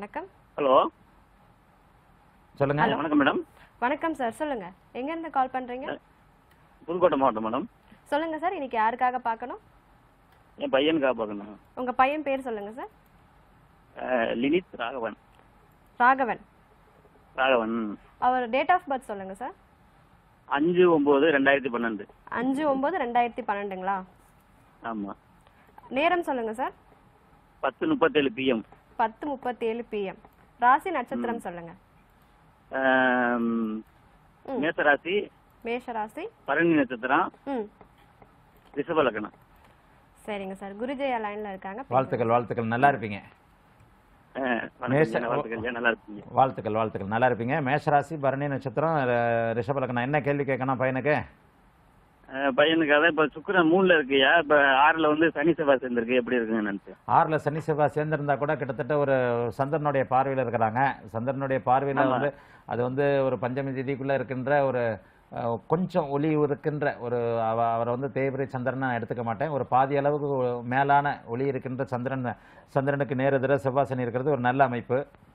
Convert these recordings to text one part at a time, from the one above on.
வணக்கம் ஹலோ சொல்லுங்க வணக்கம் மேடம் வணக்கம் சார் சொல்லுங்க எங்க இருந்து கால் பண்றீங்க புதுக்கோட்டை மாவட்டம் மேடம் சொல்லுங்க சார் இன்னைக்கு யாருக்காக பார்க்கணும் என் பையனுக்காக பார்க்கணும் உங்க பையன் பேர் சொல்லுங்க சார் அஹ், லினித் ராகவன் ராகவன் ராகவன் அவர் டேட் ஆஃப் பர்த் சொல்லுங்க சார் அஞ்சு ஒன்பது ரெண்டாயிரத்தி பன்னெண்டு அஞ்சு ஒன்பது ரெண்டாயிரத்தி பன்னெண்டுங்களா ஆமா நேரம் சொல்லுங்க சார் பத்து முப்பத்தேழு பிஎம் பத்து முப்பத்தி ஏழு பிஎம் ராசி நட்சத்திரம் சொல்லுங்க ம். மேசராசி மேஷ ராசி பரணி நட்சத்திரம் ம் ரிஷப லக்னம் சரிங்க சார் குருஜயா லைன்ல இருக்காங்க வாழ்த்துக்கள் வாழ்த்துக்கள் நல்லா இருப்பீங்க அஹ், வணக்கம் மேச- ஐயா, வாழ்த்துக்கள் ஐயா, நல்லா இருக்கீங்க வாழ்த்துக்கள் வாழ்த்துக்கள் நல்லா இருப்பீங்க மேஷராசி பரணி நட்சத்திரம் ர- ரிஷபலக்கணம் என்ன கேள்வி கேட்கணும் பையனுக்கு அஹ், பையனுக்காக இப்ப சுக்கிரன் மூணுல இருக்குயா இப்ப ஆறுல வந்து சனி செவ்வாய் சேர்ந்திருக்கு எப்படி இருக்குன்னு நினைச்சு ஆறுல சனி செவ்வாய் சேர்ந்திருந்தா கூட கிட்டத்தட்ட ஒரு சந்திரனுடைய பார்வையில் இருக்கிறாங்க சந்திரனுடைய பார்வையில் ஆமா. வந்து அது வந்து ஒரு பஞ்சமி திதிக்குள்ள இருக்கின்ற ஒரு அஹ், கொஞ்சம் ஒளி இருக்கின்ற ஒரு அவ- அவரை வந்து தேய்பிரை சந்திரன் நான் எடுத்துக்க மாட்டேன் ஒரு பாதி அளவுக்கு மேலான ஒளி இருக்கின்ற சந்திரன் சந்திரனுக்கு நேரெதிர செவ்வாய் சனி இருக்கிறது ஒரு நல்ல அமைப்பு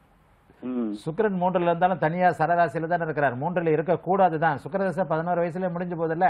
ம் சுக்கிரன் மூன்றுல இருந்தாலும் தனியா சரராசியில தானே இருக்கிறார் மூன்றுல இருக்கக்கூடாது தான் சுக்கிரதசை பதினோரு வயசுல முடிஞ்சு போகுதுல்ல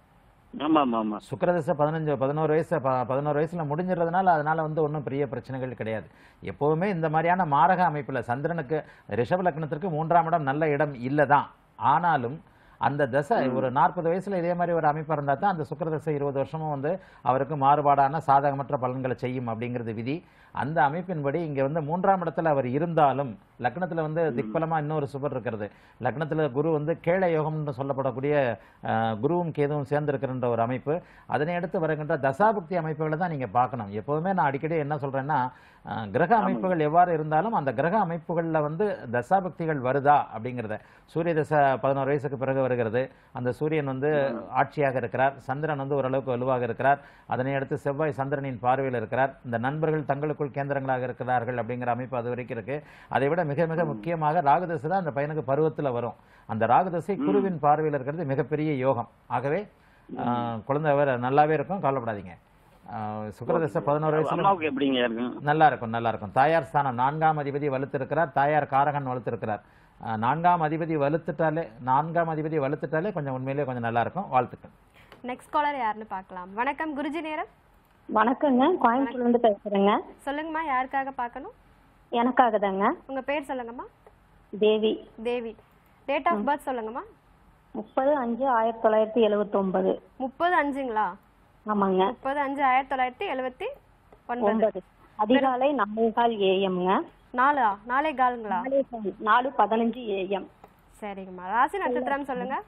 ஆமா ஆமா ஆமா சுக்கிரதசை பதினஞ்சு பதினோரு வயசு ப- பதினோரு வயசுல முடிஞ்சிடுறதுனால அதனால வந்து ஒன்றும் பெரிய பிரச்சனைகள் கிடையாது எப்பவுமே இந்த மாதிரியான மாரக அமைப்புல சந்திரனுக்கு ரிஷப லக்னத்திற்கு மூன்றாம் இடம் நல்ல இடம் இல்லதான் ஆனாலும் அந்த தசை ஒரு நாற்பது வயசுல இதே மாதிரி ஒரு அமைப்பு இருந்தால் தான் அந்த சுக்கிரதசை இருபது வருஷமும் வந்து அவருக்கு மாறுபாடான சாதகமற்ற பலன்களை செய்யும் அப்படிங்கிறது விதி அந்த அமைப்பின்படி இங்க வந்து மூன்றாம் இடத்துல அவர் இருந்தாலும் லக்னத்துல வந்து திக்பலமா இன்னொரு சுபர் இருக்கிறது லக்னத்துல குரு வந்து கேள யோகம்னு சொல்லப்படக்கூடிய அஹ், குருவும் கேதுவும் சேர்ந்திருக்கின்ற ஒரு அமைப்பு அதனை அடுத்து வருகின்ற தசாபுக்தி அமைப்புகளை தான் நீங்க பார்க்கணும் எப்போதுமே நான் அடிக்கடி என்ன சொல்றேன்னா அஹ், கிரக அமைப்புகள் எவ்வாறு இருந்தாலும் அந்த கிரக அமைப்புகள்ல வந்து தசாபக்திகள் வருதா அப்படிங்கிறத சூரிய தசை பதினோரு வயசுக்கு பிறகு வருகிறது அந்த சூரியன் வந்து ஆட்சியாக இருக்கிறார் சந்திரன் வந்து ஓரளவுக்கு வலுவாக இருக்கிறார் அதனை அடுத்து செவ்வாய் சந்திரனின் பார்வையில் இருக்கிறார் இந்த நண்பர்கள் தங்களுக்குள் கேந்திரங்களாக இருக்கிறார்கள் அப்படிங்கிற அமைப்பு அது வரைக்கும் இருக்கு அதை விட மிக மிக முக்கியமாக ராகுதசை தான் அந்த பையனுக்கு பருவத்துல வரும் அந்த ராகுதசை குருவின் பார்வையில் இருக்கிறது மிகப்பெரிய யோகம் ஆகவே ஆஹ், குழந்தை வேற நல்லாவே இருக்கும் கவலைப்படாதீங்க ஆஹ், சுக்கிரதசை பதினோரு வயசுல அம்மாவுக்கு எப்படிங்க இருக்கும் நல்லா இருக்கும் நல்லா இருக்கும் தாயார் ஸ்தானம் நான்காம் அதிபதி வலுத்திருக்கிறார் தாயார் காரகன் வலுத்திருக்கிறார் ஆஹ், நான்காம் அதிபதி வலுத்துட்டாலே நான்காம் அதிபதி வலுத்துட்டாலே கொஞ்சம் உண்மையிலேயே கொஞ்சம் நல்லா இருக்கும் வாழ்த்துக்கள் நெக்ஸ்ட் காலர் யாருன்னு பார்க்கலாம் வணக்கம் குருஜி நேரம் வணக்கங்க கோயம்புத்தூர்ல இருந்து பேசுறேங்க சொல்லுங்கம்மா யாருக்காக பார்க்கணும் எனக்காக தாங்க உங்க பேர் சொல்லுங்கம்மா Devi Devi date of birth சொல்லுங்கம்மா முப்பது அஞ்சு ஆயிரத்தி தொள்ளாயிரத்தி எழுவத்தி ஒன்பது முப்பது அஞ்சுங்களா ஆமாங்க முப்பது அஞ்சு ஆயிரத்தி தொள்ளாயிரத்தி எழுவத்தி ஒன்பது ஒன்பது அதிகாலை நாலே கால் ஏஎம்ங்க நாலா நாளை காலுங்களா நாலு பதினஞ்சு ஏஎம் சரிங்கம்மா ராசி நட்சத்திரம் சொல்லுங்க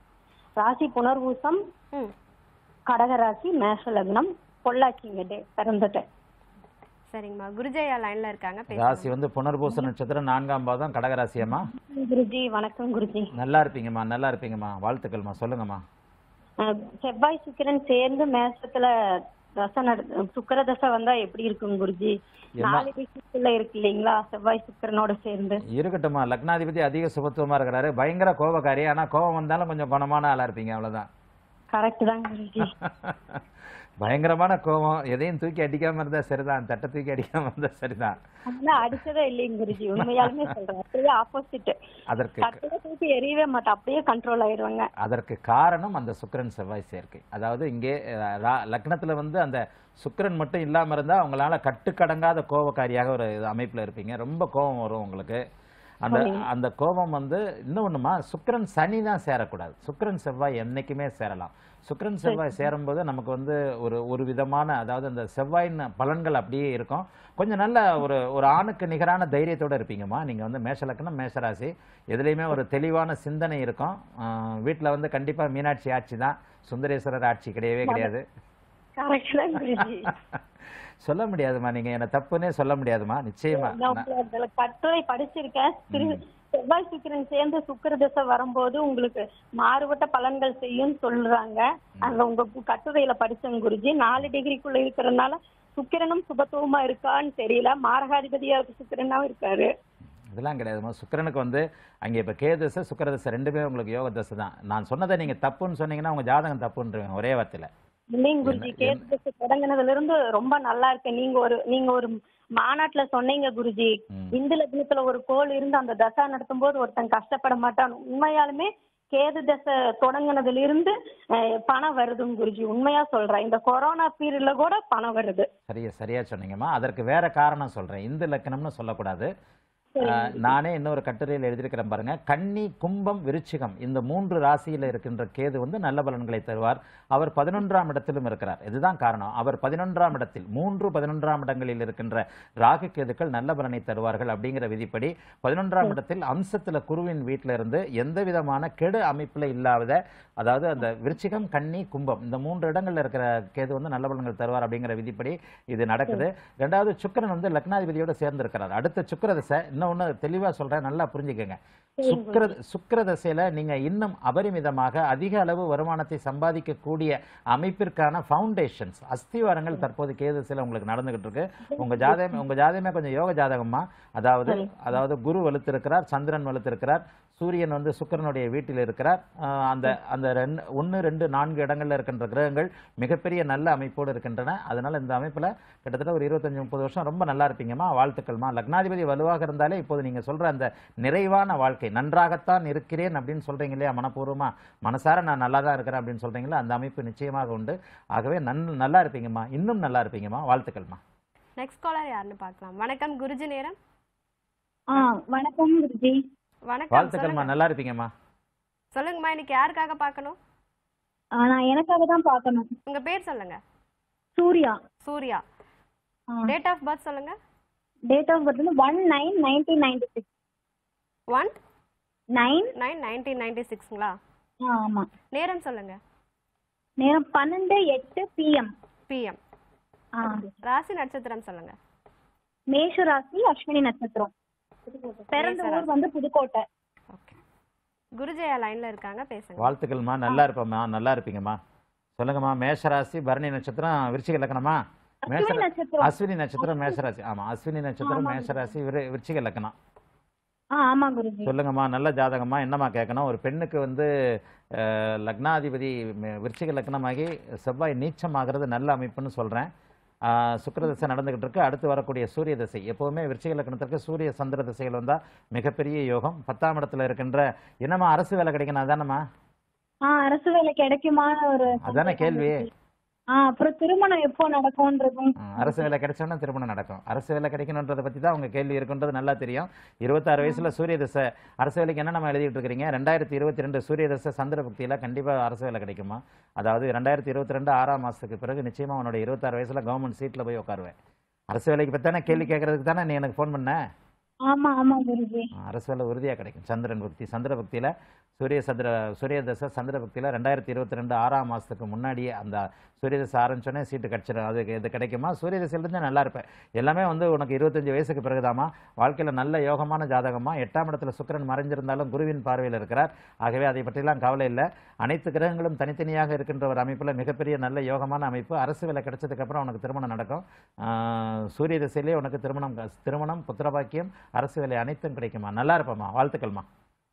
ராசி புனர்வூசம் ம் கடகராசி மேஷ லக்னம் பொள்ளாச்சிங்க டே பிறந்துட்டேன் சரிங்கம்மா குருஜயா லைன்ல இருக்காங்க ராசி பேசுங்க வந்து புனர்பூச நட்சத்திரம் நான்காம் பாதம் கடகராசியம்மா குருஜி வணக்கம் குருஜி நல்லா இருப்பீங்கம்மா நல்லா இருப்பீங்கம்மா வாழ்த்துக்கள்மா சொல்லுங்கம்மா அஹ், செவ்வாய் சுக்கிரன் சேர்ந்து மேஷத்துல தசை நட சுக்கர தசை வந்தா எப்படி இருக்கும் குருஜி என்ன? நாலு டிகிரிக்குள்ள இருக்கு இல்லைங்களா செவ்வாய் சுக்கிரனோட சேர்ந்து இருக்கட்டும்மா லக்னாதிபதி அதிக சுபத்துவமா இருக்கிறாரு பயங்கர கோபக்காரி ஆனா கோபம் வந்தாலும் கொஞ்சம் குணமான ஆளா இருப்பீங்க அவ்வளவுதான் கரெக்ட் தான் குருஜி பயங்கரமான கோபம் எதையும் தூக்கி அடிக்காம இருந்தா சரிதான் தட்டை தூக்கி அடிக்காம இருந்தா சரிதான் அதெல்லாம் அடிச்சதே இல்லைங்க குருஜி உண்மையாலுமே சொல்றேன் அப்படியே ஆப்போசிட் அதற்கு கட்டில தூக்கி எரியவே மாட்டேன் அப்படியே கண்ட்ரோல் ஆயிருவாங்க அதற்கு காரணம் அந்த சுக்கிரன் செவ்வாய் சேர்க்கை அதாவது இங்கே அஹ், ரா- லக்னத்துல வந்து அந்த சுக்கிரன் மட்டும் இல்லாம இருந்தா அவங்களால கட்டுக்கடங்காத கோபக்காரியாக ஒரு இது அமைப்புல இருப்பீங்க ரொம்ப கோபம் வரும் உங்களுக்கு அந்த அந்த கோபம் வந்து இன்னொன்னுமா சுக்கிரன் சனி தான் சேரக்கூடாது சுக்கிரன் செவ்வாய் என்னைக்குமே சேரலாம் சுக்கிரன் செவ்வாய் சேரும்போது நமக்கு வந்து ஒரு ஒரு விதமான அதாவது அந்த செவ்வாயின் பலன்கள் அப்படியே இருக்கும் கொஞ்சம் நல்ல ஒரு ஒரு ஆணுக்கு நிகரான தைரியத்தோட இருப்பீங்கம்மா நீங்க வந்து மேஷ லக்னம் மேஷராசி எதுலேயுமே ஒரு தெளிவான சிந்தனை இருக்கும் ஆஹ் வீட்ல வந்து கண்டிப்பா மீனாட்சி ஆட்சி தான் சுந்தரேஸ்வரர் ஆட்சி கிடையவே கிடையாது கரெக்ட் தான் குருஜி சொல்ல முடியாதுமா நீங்க என்ன தப்புன்னே சொல்ல முடியாதுமா நிச்சயமா நான் அதுல கட்டுரை படிச்சிருக்கேன் திரு செவ்வாய் சுக்கிரன் சேர்ந்து சுக்கிர திசை வரும்போது உங்களுக்கு மாறுபட்ட பலன்கள் செய்யும் சொல்றாங்க அங்க உங்க பு- கட்டுரையில படிச்சேன் குருஜி நாலு டிகிரிக்குள்ள இருக்கிறதுனால சுக்கிரனும் சுபத்துவமா இருக்கான்னு தெரியல மாரகாதிபதியா சுக்கிரனாவும் இருக்காரு இதெல்லாம் கிடையாதுமா சுக்கிரனுக்கு வந்து அங்கே இப்போ கேதசை சுக்கிரதசை ரெண்டுமே உங்களுக்கு யோக தசை தான் நான் சொன்னதை நீங்க தப்புன்னு சொன்னீங்கன்னா உங்க ஜாதகம் தப்புன்றீங்க ஒரே வார்த்தையில இல்லைங்க குருஜி கேட்டு தொடங்கினதுல இருந்து ரொம்ப நல்லா இருக்கு நீங்க ஒரு நீங்க ஒரு மாநாட்டுல சொன்னீங்க குருஜி ம். இந்து லக்னத்துல ஒரு கோள் இருந்து அந்த தசா நடத்தும் போது ஒருத்தன் கஷ்டப்பட மாட்டான் உண்மையாலுமே கேது தசை தொடங்குனதுல இருந்து அஹ், பணம் வருதுங்க குருஜி உண்மையா சொல்றேன் இந்த கொரோனா பீரியட்ல கூட பணம் வருது சரியா சரியா சொன்னீங்கம்மா அதற்கு வேற காரணம் சொல்றேன் இந்து லக்கணம்னு சொல்லக்கூடாது ஆஹ், நானே இன்னொரு கட்டுரையில் எழுதியிருக்கிறேன் பாருங்க கன்னி கும்பம் விருச்சிகம் இந்த மூன்று ராசியில் இருக்கின்ற கேது வந்து நல்ல பலன்களை தருவார் அவர் பதினொன்றாம் இடத்திலும் இருக்கிறார் இதுதான் காரணம் அவர் பதினொன்றாம் இடத்தில் மூன்று பதினொன்றாம் இடங்களில் இருக்கின்ற ராகு கேதுக்கள் நல்ல பலனை தருவார்கள் அப்படிங்கிற விதிப்படி பதினொன்றாம் இடத்தில் அம்சத்துல குருவின் வீட்டில இருந்து எந்த விதமான கெடு அமைப்புல இல்லாத அதாவது அந்த விருச்சிகம் கன்னி கும்பம் இந்த மூன்று இடங்கள்ல இருக்கிற கேது வந்து நல்ல பலன்கள் தருவார் அப்படிங்கிற விதிப்படி இது நடக்குது ரெண்டாவது சுக்கிரன் வந்து லக்னாதிபதியோட சேர்ந்து இருக்கிறார் அடுத்த சுக்கிர தசை இன்னொன்னு தெளிவா சொல்றேன் நல்லா புரிஞ்சுக்கங்க சுக்கிர சுக்கிர தசையில நீங்க இன்னும் அபரிமிதமாக அதிக அளவு வருமானத்தை சம்பாதிக்கக்கூடிய அமைப்பிற்கான ஃபவுண்டேஷன்ஸ் அஸ்திவாரங்கள் தற்போது கேது தசையில உங்களுக்கு நடந்துகிட்டு இருக்கு உங்க ஜாதகம் உங்க ஜாதகமே கொஞ்சம் யோக ஜாதகமா அதாவது அதாவது குரு வலுத்திருக்கிறார் சந்திரன் வலுத்திருக்கிறார் சூரியன் வந்து சுக்கிரனுடைய வீட்டில் இருக்கிறார் ஆஹ் அந்த அந்த ரெண்டு ஒன்று ரெண்டு நான்கு இடங்கள்ல இருக்கின்ற கிரகங்கள் மிகப்பெரிய நல்ல அமைப்போடு இருக்கின்றன அதனால இந்த அமைப்புல கிட்டத்தட்ட ஒரு இருபத்தஞ்சு முப்பது வருஷம் ரொம்ப நல்லா இருப்பீங்கம்மா வாழ்த்துக்கள்மா லக்னாதிபதி வலுவாக இருந்தாலே இப்போது நீங்க சொல்ற அந்த நிறைவான வாழ்க்கை நன்றாகத்தான் இருக்கிறேன் அப்படின்னு சொல்றீங்க இல்லையா மனப்பூர்வமா மனசார நான் நல்லா தான் இருக்கிறேன் அப்படின்னு சொல்றீங்களா அந்த அமைப்பு நிச்சயமாக உண்டு ஆகவே நன் நல்லா இருப்பீங்கம்மா இன்னும் நல்லா இருப்பீங்கம்மா வாழ்த்துக்கள்மா நெக்ஸ்ட் காலர் யாருன்னு பார்க்கலாம் வணக்கம் குருஜி நேரம் ஆ வணக்கம் குருஜி வணக்கம் வாழ்த்துக்கள்மா சொல்லுங்க. நல்லா இருப்பீங்கம்மா சொல்லுங்கம்மா இன்னைக்கு யாருக்காக பார்க்கணும் ஆ, நான் எனக்காக தான் பார்க்கணும் உங்க பேர் சொல்லுங்க Surya Surya date of birth சொல்லுங்க டேட் ஆஃப் பர்த் வந்து one nine nineteen ninety six one nine nine nineteen ninety சிக்ஸ்ங்களா ஆ ஆமாம் நேரம் சொல்லுங்க நேரம் பன்னெண்டு எட்டு பிஎம் பிஎம் ஆ ராசி நட்சத்திரம் சொல்லுங்க மேஷ ராசி அஸ்வினி நட்சத்திரம் பிறந்த மேஷ ஊர் வந்து புதுக்கோட்டை ஓகே குருஜயா லைன்ல இருக்காங்க பேசுங்க வாழ்த்துக்கள்மா நல்லா இருப்பம்மா நல்லா இருப்பீங்கம்மா சொல்லுங்கம்மா மேஷராசி பரணி நட்சத்திரம் விருச்சிக லக்கணமா மேஷ அஸ்வினி நட்சத்திரம் அஸ்வினி நட்சத்திரம் மேஷராசி ஆமா அஸ்வினி நட்சத்திரம் மேஷராசி விரு- விருச்சிக லக்கணம் ஆ ஆமா குருஜி சொல்லுங்கம்மா நல்ல ஜாதகமா என்னம்மா கேட்கணும் ஒரு பெண்ணுக்கு வந்து அஹ், லக்னாதிபதி ம- விருச்சிக லக்னமாகி செவ்வாய் நீச்சமாகிறது நல்ல அமைப்புன்னு சொல்றேன் ஆஹ், சுக்கிர தசை நடந்துகிட்டு இருக்கு அடுத்து வரக்கூடிய சூரிய தசை எப்பவுமே விருச்சிக லக்னத்திற்கு சூரிய சந்திர திசைகள் வந்தா மிகப்பெரிய யோகம் பத்தாம் இடத்துல இருக்கின்ற என்னம்மா அரசு வேலை கிடைக்கணும் அதானம்மா ஆ அரசு வேலை கிடைக்குமான்னு ஒரு அதானே கேள்வி ஆ அப்புறம் திருமணம் எப்போ நடக்கும்ன்றதும் ம், அரசு வேலை கிடைச்சோன்னா திருமணம் நடக்கும் அரசு வேலை கிடைக்கணுன்றதை பத்தி தான் உங்க கேள்வி இருக்குன்றது நல்லா தெரியும் இருபத்தாறு வயசுல சூரிய தசை அரசு வேலைக்கு என்ன நம்ம எழுதிட்டு இருக்கிறீங்க ரெண்டாயிரத்தி இருபத்தி ரெண்டு சூரிய தசை சந்திர புக்தியில கண்டிப்பா அரசு வேலை கிடைக்குமா அதாவது ரெண்டாயிரத்தி இருபத்தி ரெண்டு ஆறாம் மாசத்துக்கு பிறகு நிச்சயமா உன்னோட இருபத்தாறு வயசுல கவர்மெண்ட் சீட்ல போய் உட்காருவேன் அரசு வேலைக்கு பத்தானே கேள்வி கேட்கறதுக்கு தானே நீ எனக்கு ஃபோன் பண்ண ஆமா ஆமா குருஜி ஆ, அரசு வேலை உறுதியா கிடைக்கும் சந்திரன் புக்தி சந்திர புக்தியில சூரிய சந்திர சூரிய தசை சந்திர புக்தியில ரெண்டாயிரத்தி இருபத்தி ரெண்டு ஆறாம் மாசத்துக்கு முன்னாடியே அந்த சூரிய தசை ஆரம்பிச்சோடனே சீட்டு கிடைச்சிடும் அது இது கிடைக்குமா சூரிய தசையிலிருந்து நல்லா இருப்பேன் எல்லாமே வந்து உனக்கு இருபத்தஞ்சு வயசுக்கு பிறகுதாம்மா வாழ்க்கையில நல்ல யோகமான ஜாதகமா எட்டாம் இடத்துல சுக்கிரன் மறைஞ்சிருந்தாலும் குருவின் பார்வையில் இருக்கிறார் ஆகவே அதை பற்றிலாம் கவலை இல்லை அனைத்து கிரகங்களும் தனித்தனியாக இருக்கின்ற ஒரு அமைப்புல மிகப்பெரிய நல்ல யோகமான அமைப்பு அரசு வேலை கிடைச்சதுக்கு அப்புறம் உனக்கு திருமணம் நடக்கும் ஆஹ், சூரிய திசையிலே உனக்கு திருமணம் திருமணம் புத்திரபாக்கியம் அரசு வேலை அனைத்தும் கிடைக்குமா நல்லா இருப்பம்மா வாழ்த்துக்கள்மா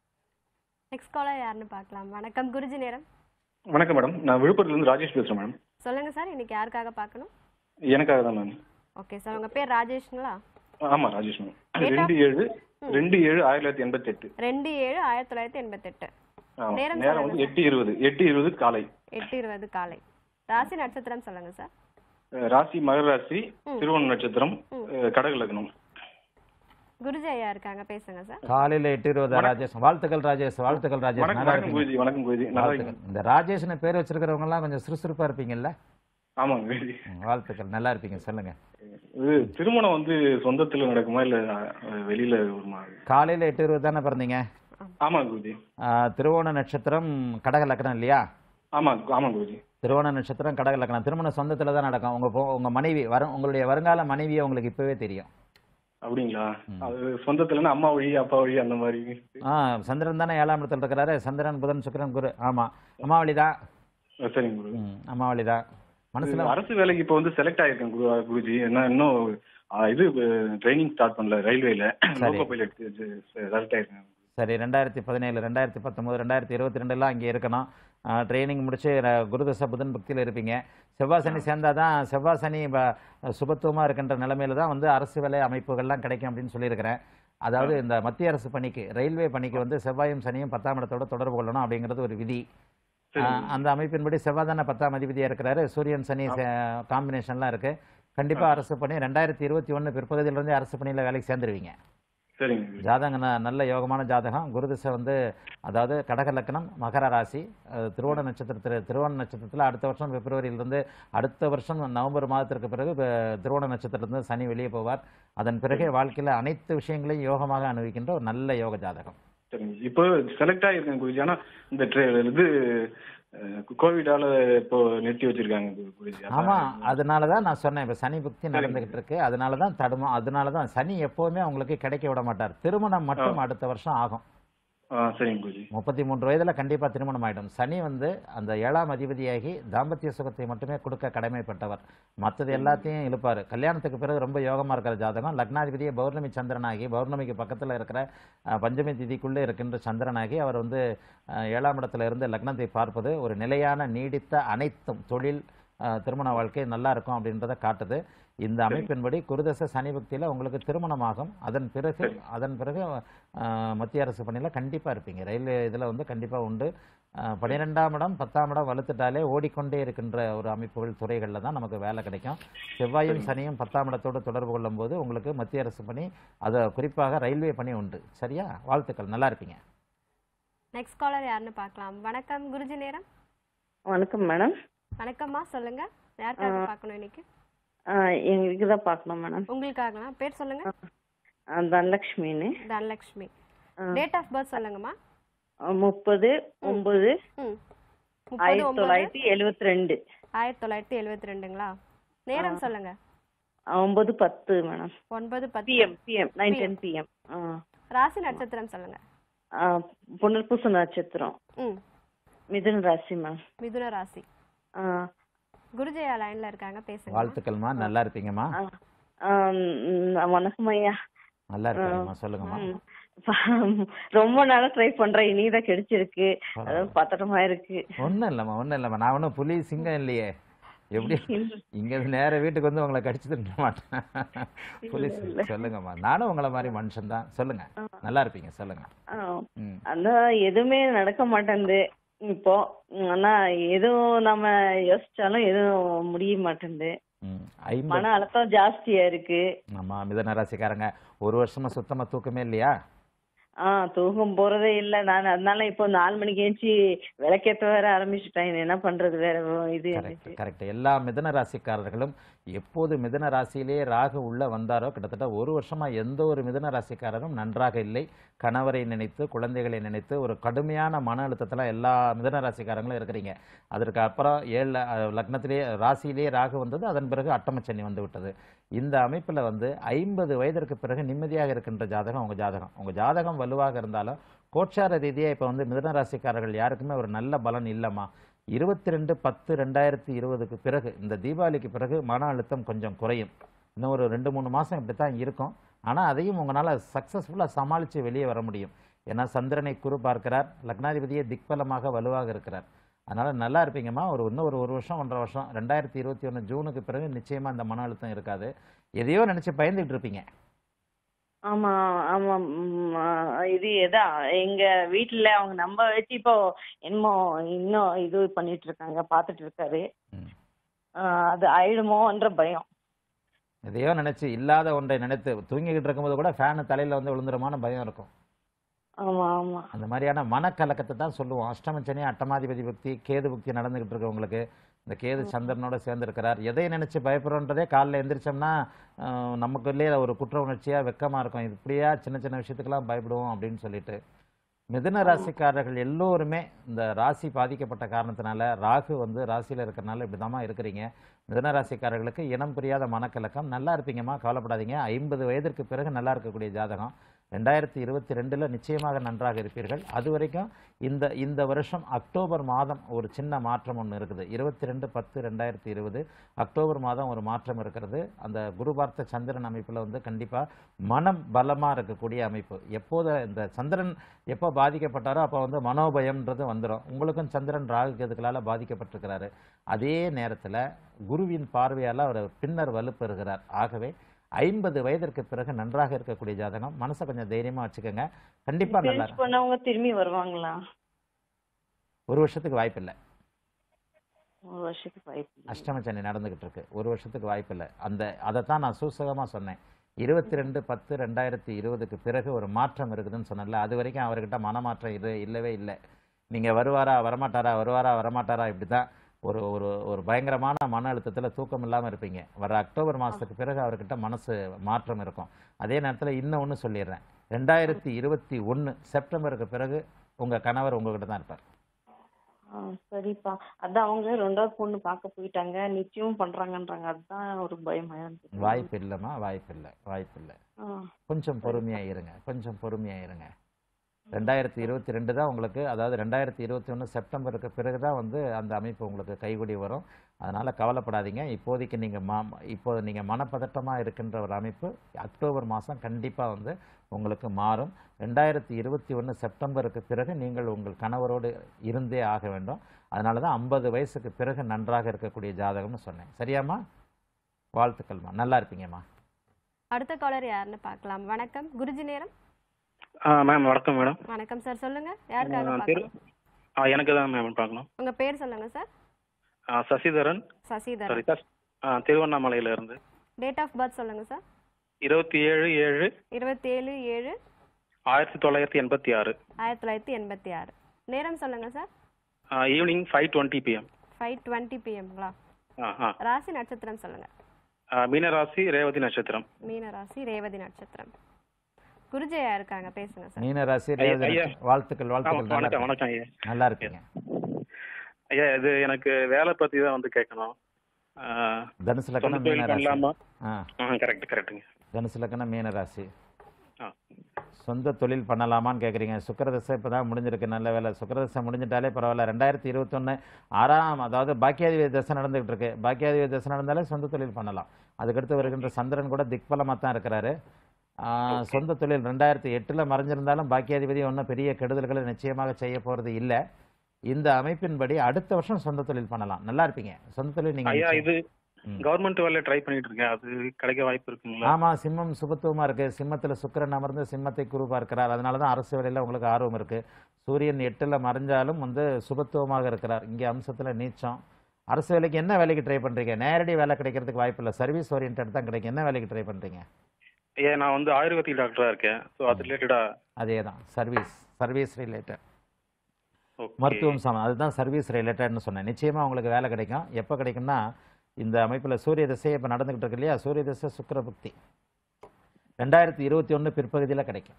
நெக்ஸ்ட் காலர் யாருன்னு பார்க்கலாம் வணக்கம் குருஜி நேரம் வணக்கம் மேடம் நான் விழுப்புரத்துல இருந்து ராஜேஷ் பேசுறேன் மேடம் சொல்லுங்க சார் இன்னைக்கு யாருக்காக பார்க்கணும் எனக்காக தான் மேம் ஓகே சார் உங்க பேர் ராஜேஷ்ங்களா ஆமா ராஜேஷ் மேம் Date of- ரெண்டு ஏழு ரெண்டு ஏழு ஆயிரத்தி தொள்ளாயிரத்தி எண்பத்தி எட்டு ரெண்டு ஏழு ஆயிரத்தி தொள்ளாயிரத்தி எண்பத்தெட்டு ஆமா நேரம் நேரம் வந்து எட்டு இருபது எட்டு இருபது காலை எட்டு இருபது காலை ராசி நட்சத்திரம் சொல்லுங்க சார் அஹ் ராசி மகர ராசி திருவண்ண நட்சத்திரம் அஹ் கடக லக்னம் குருஜி ஐயா இருக்காங்க பேசுங்க சார் காலையில எட்டு இருபது ராஜேஷ் வாழ்த்துக்கள் ராஜேஷ் வாழ்த்துக்கள் ராஜேஷ் வணக்கம் நல்லா வணக்கம் இருக்கீங்க குருஜி வணக்கம் குருஜி நல்லா வாழ்த்துக்கள் இருக்கீங்க இந்த ராஜேஷ்னு பேர் வச்சிருக்கிறவங்க எல்லாம் கொஞ்சம் சுறுசுறுப்பா இருப்பீங்கல்ல ஆமாங்க குருஜி ம், வாழ்த்துக்கள் நல்லா இருப்பீங்க சொல்லுங்க இது திருமணம் வந்து சொந்தத்துல நடக்குமா இல்ல அஹ், வெளியில வருமா காலையில எட்டு இருபது தானே பிறந்தீங்க ஆமாங்க குருஜி ஆ, திருவோண நட்சத்திரம் கடக லக்னம் இல்லையா ஆமா ஆமாங்க குருஜி திருவோண நட்சத்திரம் கடக லக்னம் திருமண சொந்தத்துல தான் நடக்கும் உங்க பொ- உங்க மனைவி வர உங்களுடைய வருங்கால மனைவியை உங்களுக்கு இப்பவே தெரியும் அப்படிங்களா அது சொந்தத்துலன்னா அம்மா வழி அப்பா வழி அந்த மாதிரி ஆ சந்திரன் தானே ஏழாம் இடத்துல இருக்கிறாரு சந்திரன் புதன் சுக்கிரன் குரு ஆமா அம்மாவளி தான் அஹ் சரிங்க குரு ம், அம்மாவளி தான் மனசுல அரசு வேலைக்கு இப்போ வந்து செலக்ட் ஆயிருக்கேன் குரு குருஜி என்ன இன்னும் ஆ, இது ட்ரைனிங் ஸ்டார்ட் பண்ணல ரயில்வேல லோகோ பைலட் செலக்ட் ஆயிருக்கேன் சரி ரெண்டாயிரத்தி பதினேழு ரெண்டாயிரத்தி பத்தொன்பது ரெண்டாயிரத்தி இருபத்தி ரெண்டுலாம் அங்கே இருக்கணும் ட்ரைனிங் முடிச்சு ர- குருதசை புதன் பக்தியில் இருப்பீங்க செவ்வாய் சனி சேர்ந்தாதான் தான் செவ்வாய் சனி ப- சுபத்துவமா இருக்கின்ற நிலைமையில தான் வந்து அரசு வேலை அமைப்புகள்லாம் கிடைக்கும் அப்படின்னு சொல்லியிருக்கிறேன் அதாவது இந்த மத்திய அரசு பணிக்கு ரயில்வே பணிக்கு வந்து செவ்வாயும் சனியும் பத்தாம் இடத்தோட தொடர்பு கொள்ளணும் அப்படிங்கிறது ஒரு விதி சரி. ஆஹ் அந்த அமைப்பின்படி செவ்வாய் தானே பத்தாம் அதிபதியா இருக்கிறாரு சூரியன் சனி காம்பினேஷன்லாம் இருக்கு கண்டிப்பா அரசு பணி ரெண்டாயிரத்தி இருபத்தி ஒன்று பிற்பகுதியில இருந்தே அரசு பணியில வேலைக்கு சேர்ந்துருவீங்க சரிங்க குருஜி ஜாதகம் ந- நல்ல யோகமான ஜாதகம் குருதிசை வந்து அதாவது கடக லக்னம் மகர ராசி அஹ், திருவோண நட்சத்திரத்தில் திருவோண நட்சத்திரத்தில் அடுத்த வருஷம் பிப்ரவரியிலிருந்து அடுத்த வருஷம் நவம்பர் மாதத்திற்கு பிறகு அஹ், திருவோண நட்சத்திரத்திலிருந்து சனி வெளியே போவார் அதன் பிறகு வாழ்க்கையில் அனைத்து விஷயங்களையும் யோகமாக அனுபவிக்கின்ற ஒரு நல்ல யோக ஜாதகம் சரிங்க இப்போ செலக்ட் ஆகிருக்கேன் குருஜி ஆனா இந்த ட்ரெ இது அஹ், கோவிடால இப்போ நிறுத்தி வச்சிருக்காங்க கு- குருஜி அதான் ஆமா அதனால தான் நான் சொன்னேன் இப்போ சனி புக்தி நடந்துகிட்டு இருக்கு அதனால தான் தடுமா அதனால தான் சனி எப்பவுமே உங்களுக்கு கிடைக்க விட மாட்டார் திருமணம் மட்டும் அடுத்த வருஷம் ஆகும் ஆ சரிங்க குருஜி முப்பத்தி மூன்று வயதுல கண்டிப்பா திருமணம் ஆயிடும் சனி வந்து அந்த ஏழாம் அதிபதியாகி தாம்பத்திய சுகத்தை மட்டுமே கொடுக்க கடமைப்பட்டவர் மற்றது எல்லாத்தையும் இழுப்பாரு கல்யாணத்துக்கு பிறகு ரொம்ப யோகமா இருக்கிற ஜாதகம் லக்னாதிபதியை பௌர்ணமி சந்திரனாகி பௌர்ணமிக்கு பக்கத்துல இருக்கிற அஹ், பஞ்சமி திதிக்குள்ளே இருக்கின்ற சந்திரனாகி அவர் வந்து அஹ், ஏழாம் இடத்துல இருந்து லக்னத்தை பார்ப்பது ஒரு நிலையான நீடித்த அனைத்தும் தொழில் அஹ், திருமண வாழ்க்கை நல்லா இருக்கும் அப்படின்றத காட்டுது இந்த அமைப்பின்படி குருதச சனி பக்தியில உங்களுக்கு திருமணமாகும் அதன் பிறகு அதன் பிறகு அஹ், மத்திய அரசு பணியில கண்டிப்பா இருப்பீங்க ரயில்வே இதுல வந்து கண்டிப்பா உண்டு அஹ், பன்னிரெண்டாம் இடம் பத்தாம் இடம் வலுத்துட்டாலே ஓடிக்கொண்டே இருக்கின்ற ஒரு அமைப்புகள் துறைகளில் தான் நமக்கு வேலை கிடைக்கும் செவ்வாயும் சனியும் பத்தாம் இடத்தோடு தொடர்பு கொள்ளும் போது உங்களுக்கு மத்திய அரசு பணி அது குறிப்பாக ரயில்வே பணி உண்டு சரியா வாழ்த்துக்கள் நல்லா இருப்பீங்க நெக்ஸ்ட் காலர் யாருன்னு பார்க்கலாம் வணக்கம் குருஜி நேரம் வணக்கம் மேடம் வணக்கம்மா சொல்லுங்க யாருக்காக பார்க்கணும் இன்னைக்கு எங்களுக்கு தான் பார்க்கணும் மேடம் உங்களுக்காக பேர் சொல்லுங்க தனலக்ஷ்மின்னு தனலட்சுமி டேட் ஆஃப் பர்த் சொல்லுங்கம்மா முப்பது ஒன்பது ம் முப்பது ஆயிரத்தி ஒன்பது தொள்ளாயிரத்தி எழுவத்தி ரெண்டு ஆயிரத்தி தொள்ளாயிரத்தி எழுபத்தி ரெண்டுங்களா நேரம் சொல்லுங்க ஒன்பது பத்து மேடம் ஒன்பது பத்து PM PM nine ten PM ராசி நட்சத்திரம் சொல்லுங்க புனர்பூச நட்சத்திரம் ம் மிதுன ராசி மேம் மிதுன ராசி குருஜயா லைன்ல இருக்காங்க பேசுங்க வாழ்த்துக்கள்மா நல்லா இருப்பீங்கம்மா வணக்கம் ஐயா நல்லா இருக்கீங்கம்மா சொல்லுங்கம்மா ம். ரொம்ப நாளா ட்ரை பண்றேன் இனிதான் கிடைச்சிருக்கு அதாவது பத்திரமா இருக்கு ஒண்ணும் இல்லம்மா ஒண்ணும் இல்லம்மா நான் ஒன்றும் புலி சிங்கம் இல்லையே எப்படி இங்க இருந்து நேர வீட்டுக்கு வந்து உங்களை கடிச்சு தின்ன மாட்டேன் புலி சிங்கம் சொல்லுங்கம்மா நானும் உங்களை மாதிரி மனுஷன் தான் சொல்லுங்க நல்லா இருப்பீங்க சொல்லுங்க ஆ, ம் அதான் எதுவுமே நடக்க மாட்டேங்குது இப்போ ம், ஆனா எதுவும் நம்ம யோசிச்சாலும் எதுவும் முடிய மாட்டேங்குது ம் ஐம்பது மன அழுத்தம் ஜாஸ்தியா இருக்கு ஆமா மிதன ராசிக்காரங்க ஒரு வருஷமா சுத்தமா தூக்கமே இல்லையா ஆ தூக்கம் போறதே இல்ல நான் அதனால இப்போ நாலு மணிக்கு ஏஞ்சி விளக்கேத்த வேற ஆரம்பிச்சுட்டேன் என்ன பண்றது வேற இது கரெக்ட் எனக்கு. கரெக்ட் எல்லா மிதன ராசிக்காரர்களும் எப்போது மிதன ராசியிலேயே ராகு உள்ள வந்தாரோ கிட்டத்தட்ட ஒரு வருஷமா எந்த ஒரு மிதன ராசிக்காரரும் நன்றாக இல்லை கணவரை நினைத்து குழந்தைகளை நினைத்து ஒரு கடுமையான மன அழுத்தத்துல எல்லா மிதன ராசிக்காரங்களும் இருக்கிறீங்க அதற்கு அப்புறம் ஏழு அஹ், லக்னத்திலேயே ராசியிலேயே ராகு வந்தது அதன் பிறகு அட்டமச்சனி வந்து விட்டது இந்த அமைப்புல வந்து ஐம்பது வயதிற்கு பிறகு நிம்மதியாக இருக்கின்ற ஜாதகம் உங்க ஜாதகம் உங்க ஜாதகம் வலுவாக இருந்தாலும் கோட்சார ரீதியா இப்ப வந்து மிதன ராசிக்காரர்கள் யாருக்குமே ஒரு நல்ல பலன் இல்லைம்மா இருபத்தி ரெண்டு பத்து ரெண்டாயிரத்தி இருபதுக்கு பிறகு இந்த தீபாவளிக்கு பிறகு மன அழுத்தம் கொஞ்சம் குறையும் இன்னும் ஒரு ரெண்டு மூணு மாசம் இப்படி தான் இருக்கும் ஆனா அதையும் உங்களால சக்சஸ்ஃபுல்லா சமாளிச்சு வெளியே வர முடியும் ஏன்னா சந்திரனை குரு பார்க்கிறார் லக்னாதிபதியே திக்பலமாக வலுவாக இருக்கிறார் அதனால நல்லா இருப்பீங்கம்மா ஒரு இன்னும் ஒரு ஒரு வருஷம் ஒன்றரை வருஷம் ரெண்டாயிரத்தி இருபத்தி ஒன்று ஜூனுக்கு பிறகு நிச்சயமா அந்த மன அழுத்தம் இருக்காது எதையோ நினைச்சு பயந்துட்டு இருப்பீங்க ஆமா ஆமா ம், ஆ, இது எதான் எங்க வீட்டுல அவங்க நம்ப வச்சு இப்போ என்னமோ இன்னும் இது பண்ணிட்டு இருக்காங்க பாத்துட்டு இருக்காரு ம். ஆ, அது ஆயிடுமோன்ற பயம் எதையோ நினைச்சு இல்லாத ஒன்றை நினைத்து தூங்கிக்கிட்டு இருக்கும்போது கூட ஃபேனு தலையில வந்து விழுந்துருமான பயம் இருக்கும் ஆமா ஆமா அந்த மாதிரியான மனக்கலக்கத்தை தான் சொல்லுவோம் அஷ்டமச்சனி அட்டமாதிபதி பக்தி கேது பக்தி நடந்துகிட்டு இருக்கவங்களுக்கு இந்த கேது சந்திரனோட சேர்ந்திருக்கிறார் எதை நினைச்சு பயப்படுறோன்றதே காலைல எந்திரிச்சோம்னா ஆஹ், நமக்குள்ளேயே ஒரு குற்ற உணர்ச்சியா வெக்கமா இருக்கும் இது இப்படியா சின்ன சின்ன விஷயத்துக்கெல்லாம் பயப்படுவோம் அப்படின்னு சொல்லிட்டு மிதுன ராசிக்காரர்கள் எல்லோருமே இந்த ராசி பாதிக்கப்பட்ட காரணத்தினால ராகு வந்து ராசியில இருக்கிறனால இப்படிதாம்மா இருக்கிறீங்க மிதனராசிக்காரர்களுக்கு இனம் புரியாத மனக்கலக்கம் நல்லா இருப்பீங்கம்மா கவலைப்படாதீங்க ஐம்பது வயதிற்கு பிறகு நல்லா இருக்கக்கூடிய ஜாதகம் ரெண்டாயிரத்தி இருபத்தி ரெண்டில் நிச்சயமாக நன்றாக இருப்பீர்கள் அது வரைக்கும் இந்த இந்த வருஷம் அக்டோபர் மாதம் ஒரு சின்ன மாற்றம் ஒன்று இருக்குது இருபத்தி ரெண்டு பத்து ரெண்டாயிரத்தி இருபது அக்டோபர் மாதம் ஒரு மாற்றம் இருக்கிறது அந்த குரு பார்த்த சந்திரன் அமைப்பில் வந்து கண்டிப்பாக மனம் பலமாக இருக்கக்கூடிய அமைப்பு எப்போது இந்த சந்திரன் எப்போ பாதிக்கப்பட்டாரோ அப்போ வந்து மனோபயம்ன்றது வந்துடும் உங்களுக்கும் சந்திரன் ராகு கேதுக்களால் பாதிக்கப்பட்டிருக்கிறாரு அதே நேரத்தில் குருவின் பார்வையால் அவர் பின்னர் வலுப்பெறுகிறார் ஆகவே ஐம்பது வயதிற்கு பிறகு நன்றாக இருக்கக்கூடிய ஜாதகம் மனசை கொஞ்சம் தைரியமா வச்சுக்கோங்க கண்டிப்பா நல்லா சேஞ்ச் பண்ணவங்க திரும்பி வருவாங்களா ஒரு வருஷத்துக்கு வாய்ப்பில்லை ஒரு வருஷத்துக்கு வாய்ப்பு இல்லை. அஷ்டம சனி நடந்துகிட்டு இருக்கு ஒரு வருஷத்துக்கு வாய்ப்பில்லை அந்த அதைத்தான் நான் சூசகமா சொன்னேன் இருபத்தி ரெண்டு பத்து ரெண்டாயிரத்தி இருபதுக்கு பிறகு ஒரு மாற்றம் இருக்குதுன்னு சொன்னேன்ல அது வரைக்கும் அவர்கிட்ட மனமாற்றம் இது இல்லவே இல்லை நீங்க வருவாரா வரமாட்டாரா வருவாரா வரமாட்டாரா இப்படிதான் ஒரு ஒரு ஒரு பயங்கரமான மன அழுத்தத்துல தூக்கம் இல்லாம இருப்பீங்க வர அக்டோபர் மாசத்துக்கு பிறகு அவர்கிட்ட மனசு மாற்றம் இருக்கும் அதே நேரத்துல இன்னும் ஒன்று சொல்லிடுறேன் ரெண்டாயிரத்தி இருபத்தி ஒன்று செப்டம்பருக்கு பிறகு உங்க கணவர் உங்ககிட்ட தான் இருப்பார் ஆ, சரிப்பா அதான் அவங்க ரெண்டாவது பொண்ணு பார்க்க போயிட்டாங்க நிச்சயம் பண்றாங்கன்றாங்க அதுதான் ஒரு பயமா இருந்துச்சு வாய்ப்பு இல்லைம்மா வாய்ப்பு இல்லை வாய்ப்பு இல்லை ஆ, கொஞ்சம் பொறுமையா இருங்க கொஞ்சம் பொறுமையா இருங்க ரெண்டாயிரத்தி இருபத்தி ரெண்டு தான் உங்களுக்கு அதாவது ரெண்டாயிரத்தி இருபத்தி ஒன்று செப்டம்பருக்கு பிறகு தான் வந்து அந்த அமைப்பு உங்களுக்கு கைகூடி வரும் அதனால் கவலைப்படாதீங்க இப்போதைக்கு நீங்கள் மா இப்போ நீங்கள் மனப்பதட்டமாக இருக்கின்ற ஒரு அமைப்பு அக்டோபர் மாதம் கண்டிப்பாக வந்து உங்களுக்கு மாறும் ரெண்டாயிரத்தி இருபத்தி ஒன்று செப்டம்பருக்கு பிறகு நீங்கள் உங்கள் கணவரோடு இருந்தே ஆக வேண்டும் அதனால தான் ஐம்பது வயசுக்கு பிறகு நன்றாக இருக்கக்கூடிய ஜாதகம்னு சொன்னேன் சரியாம்மா வாழ்த்துக்கள்மா நல்லா இருப்பீங்கம்மா அடுத்த காலர் யாருன்னு பார்க்கலாம் வணக்கம் குருஜி நேரம் மேம் வணக்கம் மேடம் வணக்கம் சார் சொல்லுங்க யாருக்காக திரு பார்க்கணும் எனக்கு தான் மேம் பார்க்கலாம் உங்க பேர் சொல்லுங்க சார் ஆ, சசிதரன் சசிதரன் சாரி சார் ஆ, திருவண்ணாமலையில இருந்து டேட் ஆஃப் பர்த் சொல்லுங்க சார் இருபத்தி ஏழு ஏழு இருபத்தி ஏழு ஏழு ஆயிரத்தி தொள்ளாயிரத்தி எண்பத்தி ஆறு ஆயிரத்தி தொள்ளாயிரத்தி எண்பத்தி ஆறு நேரம் சொல்லுங்க sir evening five twenty PM five twenty பிஎம்ங்களா ஆ ஆ ராசி நட்சத்திரம் சொல்லுங்க ஆ, மீனராசி ரேவதி நட்சத்திரம் மீன ராசி ரேவதி நட்சத்திரம் குருஜயா இருக்காங்க பேசுங்க சார் மீன ராசி ஐயா, ரேவதி ஐயா. நட்சத்திரம். வாழ்த்துக்கள் ஆ, வாழ்த்துக்கள் நல்லா வணக்கம் இருப்பீங்க. வணக்கம் ஐயா நல்லா இருப்பீங்க ஐயா இது எனக்கு வேலை பத்தி தான் வந்து கேட்கணும் ஆ, தனுசு சொந்த லக்னம் மீன தொழில் ராசி பண்ணலாமா ஆ கரெக்ட் கரெக்டுங்க தனுசு லக்னம் மீன ராசி ஆ சொந்த தொழில் பண்ணலாமான்னு கேட்குறீங்க சுக்கரதசை இப்போ தான் முடிஞ்சிருக்கு நல்ல வேலை சுக்கரதசை முடிஞ்சிட்டாலே பரவாயில்ல ரெண்டாயிரத்தி இருபத்தொன்று ஆறாம் அதாவது பாக்கியாதிபதி தசை நடந்துகிட்டு இருக்கு பாக்கியாதிபதி தசை நடந்தாலே சொந்த தொழில் பண்ணலாம் அதுக்கடுத்து வருகின்ற சந்திரன் கூட திக்பலமாக தான் இருக்கிறாரு ஆ, சொந்த தொழில் ரெண்டாயிரத்தி எட்டில் மறைஞ்சிருந்தாலும் பாக்கியாதிபதி ஒன்றும் பெரிய கெடுதல்களை நிச்சயமாக செய்ய போகிறது இல்லை இந்த அமைப்பின்படி அடுத்த வருஷம் சொந்த தொழில் பண்ணலாம் நல்லா இருப்பீங்க சொந்த தொழில் ஐயா நீங்கள் இது ம். கவர்மெண்ட் வேலையை ட்ரை பண்ணிட்டு இருக்கேன் அது கிடைக்க வாய்ப்பு இருக்குங்களா ஆமா சிம்மம் சுபத்துவமா இருக்கு சிம்மத்துல சுக்கிரன் அமர்ந்து சிம்மத்தை குரு பார்க்கிறார் அதனால தான் அரசு வேலையில உங்களுக்கு ஆர்வம் இருக்கு சூரியன் எட்டுல மறைஞ்சாலும் வந்து சுபத்துவமாக இருக்கிறார் இங்க அம்சத்துல நீச்சம் அரசு வேலைக்கு என்ன வேலைக்கு ட்ரை பண்றீங்க நேரடி வேலை கிடைக்கிறதுக்கு வாய்ப்பு இல்லை சர்வீஸ் ஓரியன்ட் தான் கிடைக்கும் என்ன வேலைக்கு ட்ரை பண்றீங்க ஐயா நான் வந்து ஆயுர்வேதிக் டாக்டரா இருக்கேன் ஸோ அது ரிலேட்டடா அதே தான் சர்வீஸ் சர்வீஸ் ரிலேட்டட் மருத்துவம் சமம் அதுதான் சர்வீஸ் ரிலேட்டட்னு சொன்னேன் நிச்சயமா உங்களுக்கு வேலை கிடைக்கும் எப்போ கிடைக்கும்னா இந்த அமைப்புல சூரிய திசை இப்போ நடந்துகிட்டு இருக்கு இல்லையா சூரிய திசை சுக்கிர புக்தி ரெண்டாயிரத்தி இருபத்தி ஒன்று பிற்பகுதியில் கிடைக்கும்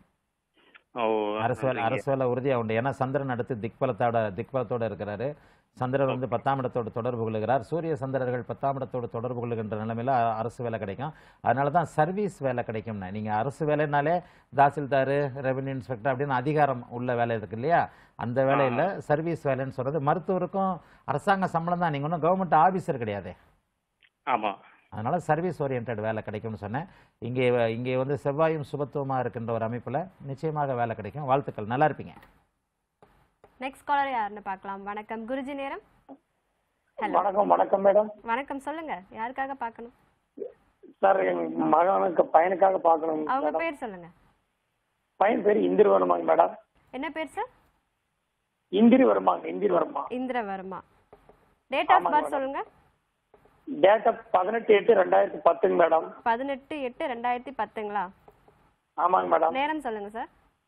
ஓ அரசு வேலை அரசு வேலை உறுதியாக உண்டு ஏன்னா சந்திரன் அடுத்து திக்பலத்தோட திக்பலத்தோட இருக்கிறாரு சந்திரன் வந்து பத்தாம் இடத்தோடு தொடர்பு கொள்ளுகிறார் சூரிய சந்திரர்கள் பத்தாம் இடத்தோடு தொடர்பு கொள்ளுகின்ற நிலைமையில அ- அரசு வேலை கிடைக்கும் அதனால தான் சர்வீஸ் வேலை கிடைக்கும்னா நீங்க அரசு வேலைனாலே தாசில்தார் ரெவென்யூ இன்ஸ்பெக்டர் அப்படின்னு அதிகாரம் உள்ள வேலை இருக்கு இல்லையா அந்த வேலையில சர்வீஸ் வேலைன்னு சொல்றது மருத்துவருக்கும் அரசாங்க சம்பளம் தான் நீங்க ஒன்றும் கவர்மெண்ட் ஆபீசர் கிடையாது ஆமா அதனால சர்வீஸ் ஓரியன்ட் வேலை கிடைக்கும்னு சொன்னேன் இங்கே வ- இங்கே வந்து செவ்வாயும் சுபத்துவமா இருக்கின்ற ஒரு அமைப்புல நிச்சயமாக வேலை கிடைக்கும் வாழ்த்துக்கள் நல்லா இருப்பீங்க நெக்ஸ்ட் காலர் யாருன்னு பார்க்கலாம் வணக்கம் குருஜி நேரம் ஹலோ வணக்கம் வணக்கம் மேடம் வணக்கம் சொல்லுங்க யாருக்காக பார்க்கணும் சார் எங்க மகனுக்கு பையனுக்காக பார்க்கணும் அவங்க மேடம் பேர் சொல்லுங்க பையன் பேர் இந்திர வருமாங்க மேடம் என்ன பேர் சார் இந்திரி வருமாங்க இந்திரி வருமா இந்திரவர்மா டேட் ஆஃப் ஆமாங்க பர்த் மேடம். சொல்லுங்க டேட் ஆஃப் பதினெட்டு எட்டு ரெண்டாயிரத்தி பத்துங்க மேடம் பதினெட்டு எட்டு ரெண்டாயிரத்தி பத்துங்களா ஆமாங்க மேடம் நேரம் சொல்லுங்க சார்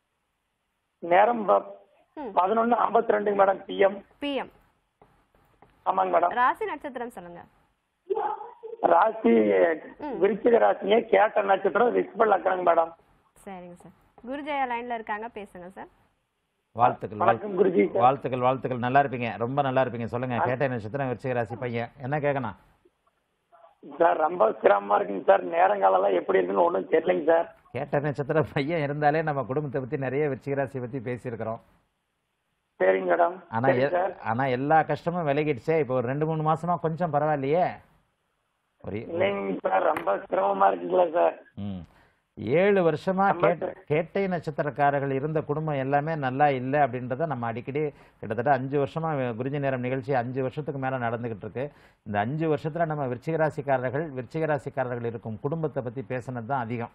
நேரம் ம். பதினொன்னு ஐம்பத்தி ரெண்டுங்க மேடம் பிஎம் பிஎம் ஆமாங்க மேடம் ராசி நட்சத்திரம் சொல்லுங்க ராசி ம். விருச்சிக ராசிங்க கேட்ட நட்சத்திரம் ரிஸ்பல் லக்கணங்க மேடம் சரிங்க சார் குருஜயா லைன்ல இருக்காங்க பேசுங்க சார் வாழ்த்துக்கள் வணக்கம் வாழ்த்து- குருஜி சார். வாழ்த்துக்கள் வாழ்த்துக்கள் நல்லா இருப்பீங்க ரொம்ப நல்லா இருப்பீங்க சொல்லுங்க கேட்ட நட்சத்திரம் விருச்சிக ராசி பையன் என்ன கேட்கணும் சார் ரொம்ப சிரமமா இருக்குங்க சார் நேரங்காலம்லாம் எப்படி இருக்குன்னு ஒன்றும் தெரியலைங்க சார் கேட்ட நட்சத்திர பையன் இருந்தாலே நம்ம குடும்பத்தை பத்தி நிறைய விருச்சிகராசி பத்தி பேசியிருக்கிறோம் சரிங்க மேடம் ஆனா சரிங்க எ- சார் ஆனா எல்லா கஷ்டமும் விலகிடுச்சே இப்போ ஒரு ரெண்டு மூணு மாசமா கொஞ்சம் பரவாயில்லையே ஒரு இல்லைங்க சார் ரொம்ப சிரமமா இருக்குங்களா சார் ம். ஏழு வருஷமா நம்ம கேட்ட கேட்டை நட்சத்திரக்காரர்கள் இருந்த குடும்பம் எல்லாமே நல்லா இல்லை அப்படின்றத நம்ம அடிக்கடி கிட்டத்தட்ட அஞ்சு வருஷமா குருஜி நேரம் நிகழ்ச்சி அஞ்சு வருஷத்துக்கு மேல நடந்துகிட்டு இருக்கு இந்த அஞ்சு வருஷத்துல நம்ம விருச்சிகராசிக்காரர்கள் விருச்சிகராசிக்காரர்கள் இருக்கும் குடும்பத்தை பத்தி பேசுனது தான் அதிகம்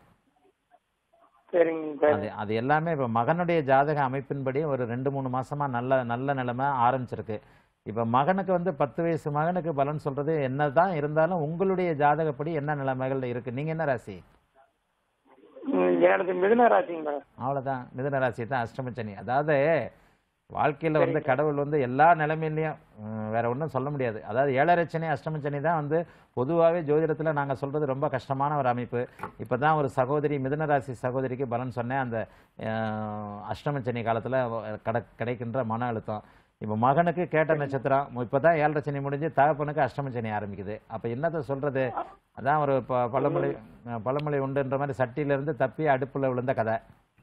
சரிங்க சார் அது அது எல்லாமே இப்போ மகனுடைய ஜாதக அமைப்பின்படி ஒரு ரெண்டு மூணு மாசமா நல்ல நல்ல நிலைமை ஆரம்பிச்சிருக்கு இப்போ மகனுக்கு வந்து பத்து வயசு மகனுக்கு பலன் சொல்றது என்னதான் இருந்தாலும் உங்களுடைய ஜாதகப்படி என்ன நிலைமைகள் இருக்கு நீங்க என்ன ராசி ம், எனது மிதுன ராசிங்க மேடம் அவ்வளவுதான் மிதுன ராசி தான் அஷ்டமச்சனி அதாவது வாழ்க்கையில வந்து கடவுள் வந்து எல்லா நிலைமையிலையும் ம், வேற ஒன்றும் சொல்ல முடியாது அதாவது ஏழரை சனி அஷ்டமச்சனி தான் வந்து பொதுவாகவே ஜோதிடத்துல நாங்க சொல்றது ரொம்ப கஷ்டமான ஒரு அமைப்பு இப்பதான் ஒரு சகோதரி மிதுன ராசி சகோதரிக்கு பலன் சொன்னேன் அந்த அஹ், அஷ்டமச்சனி காலத்துல கட கிடைக்கின்ற மன அழுத்தம் இப்போ மகனுக்கு கேட்ட நட்சத்திரம் இப்பதான் ஏழரை சனி முடிஞ்சு தகப்பனுக்கு அஷ்டம சனி ஆரம்பிக்குது அப்ப என்னத்த சொல்றது அதான் ஒரு ப- பழமொழி அஹ், பழமொழி உண்டுன்ற மாதிரி சட்டியில இருந்து தப்பி அடுப்புல விழுந்த கதை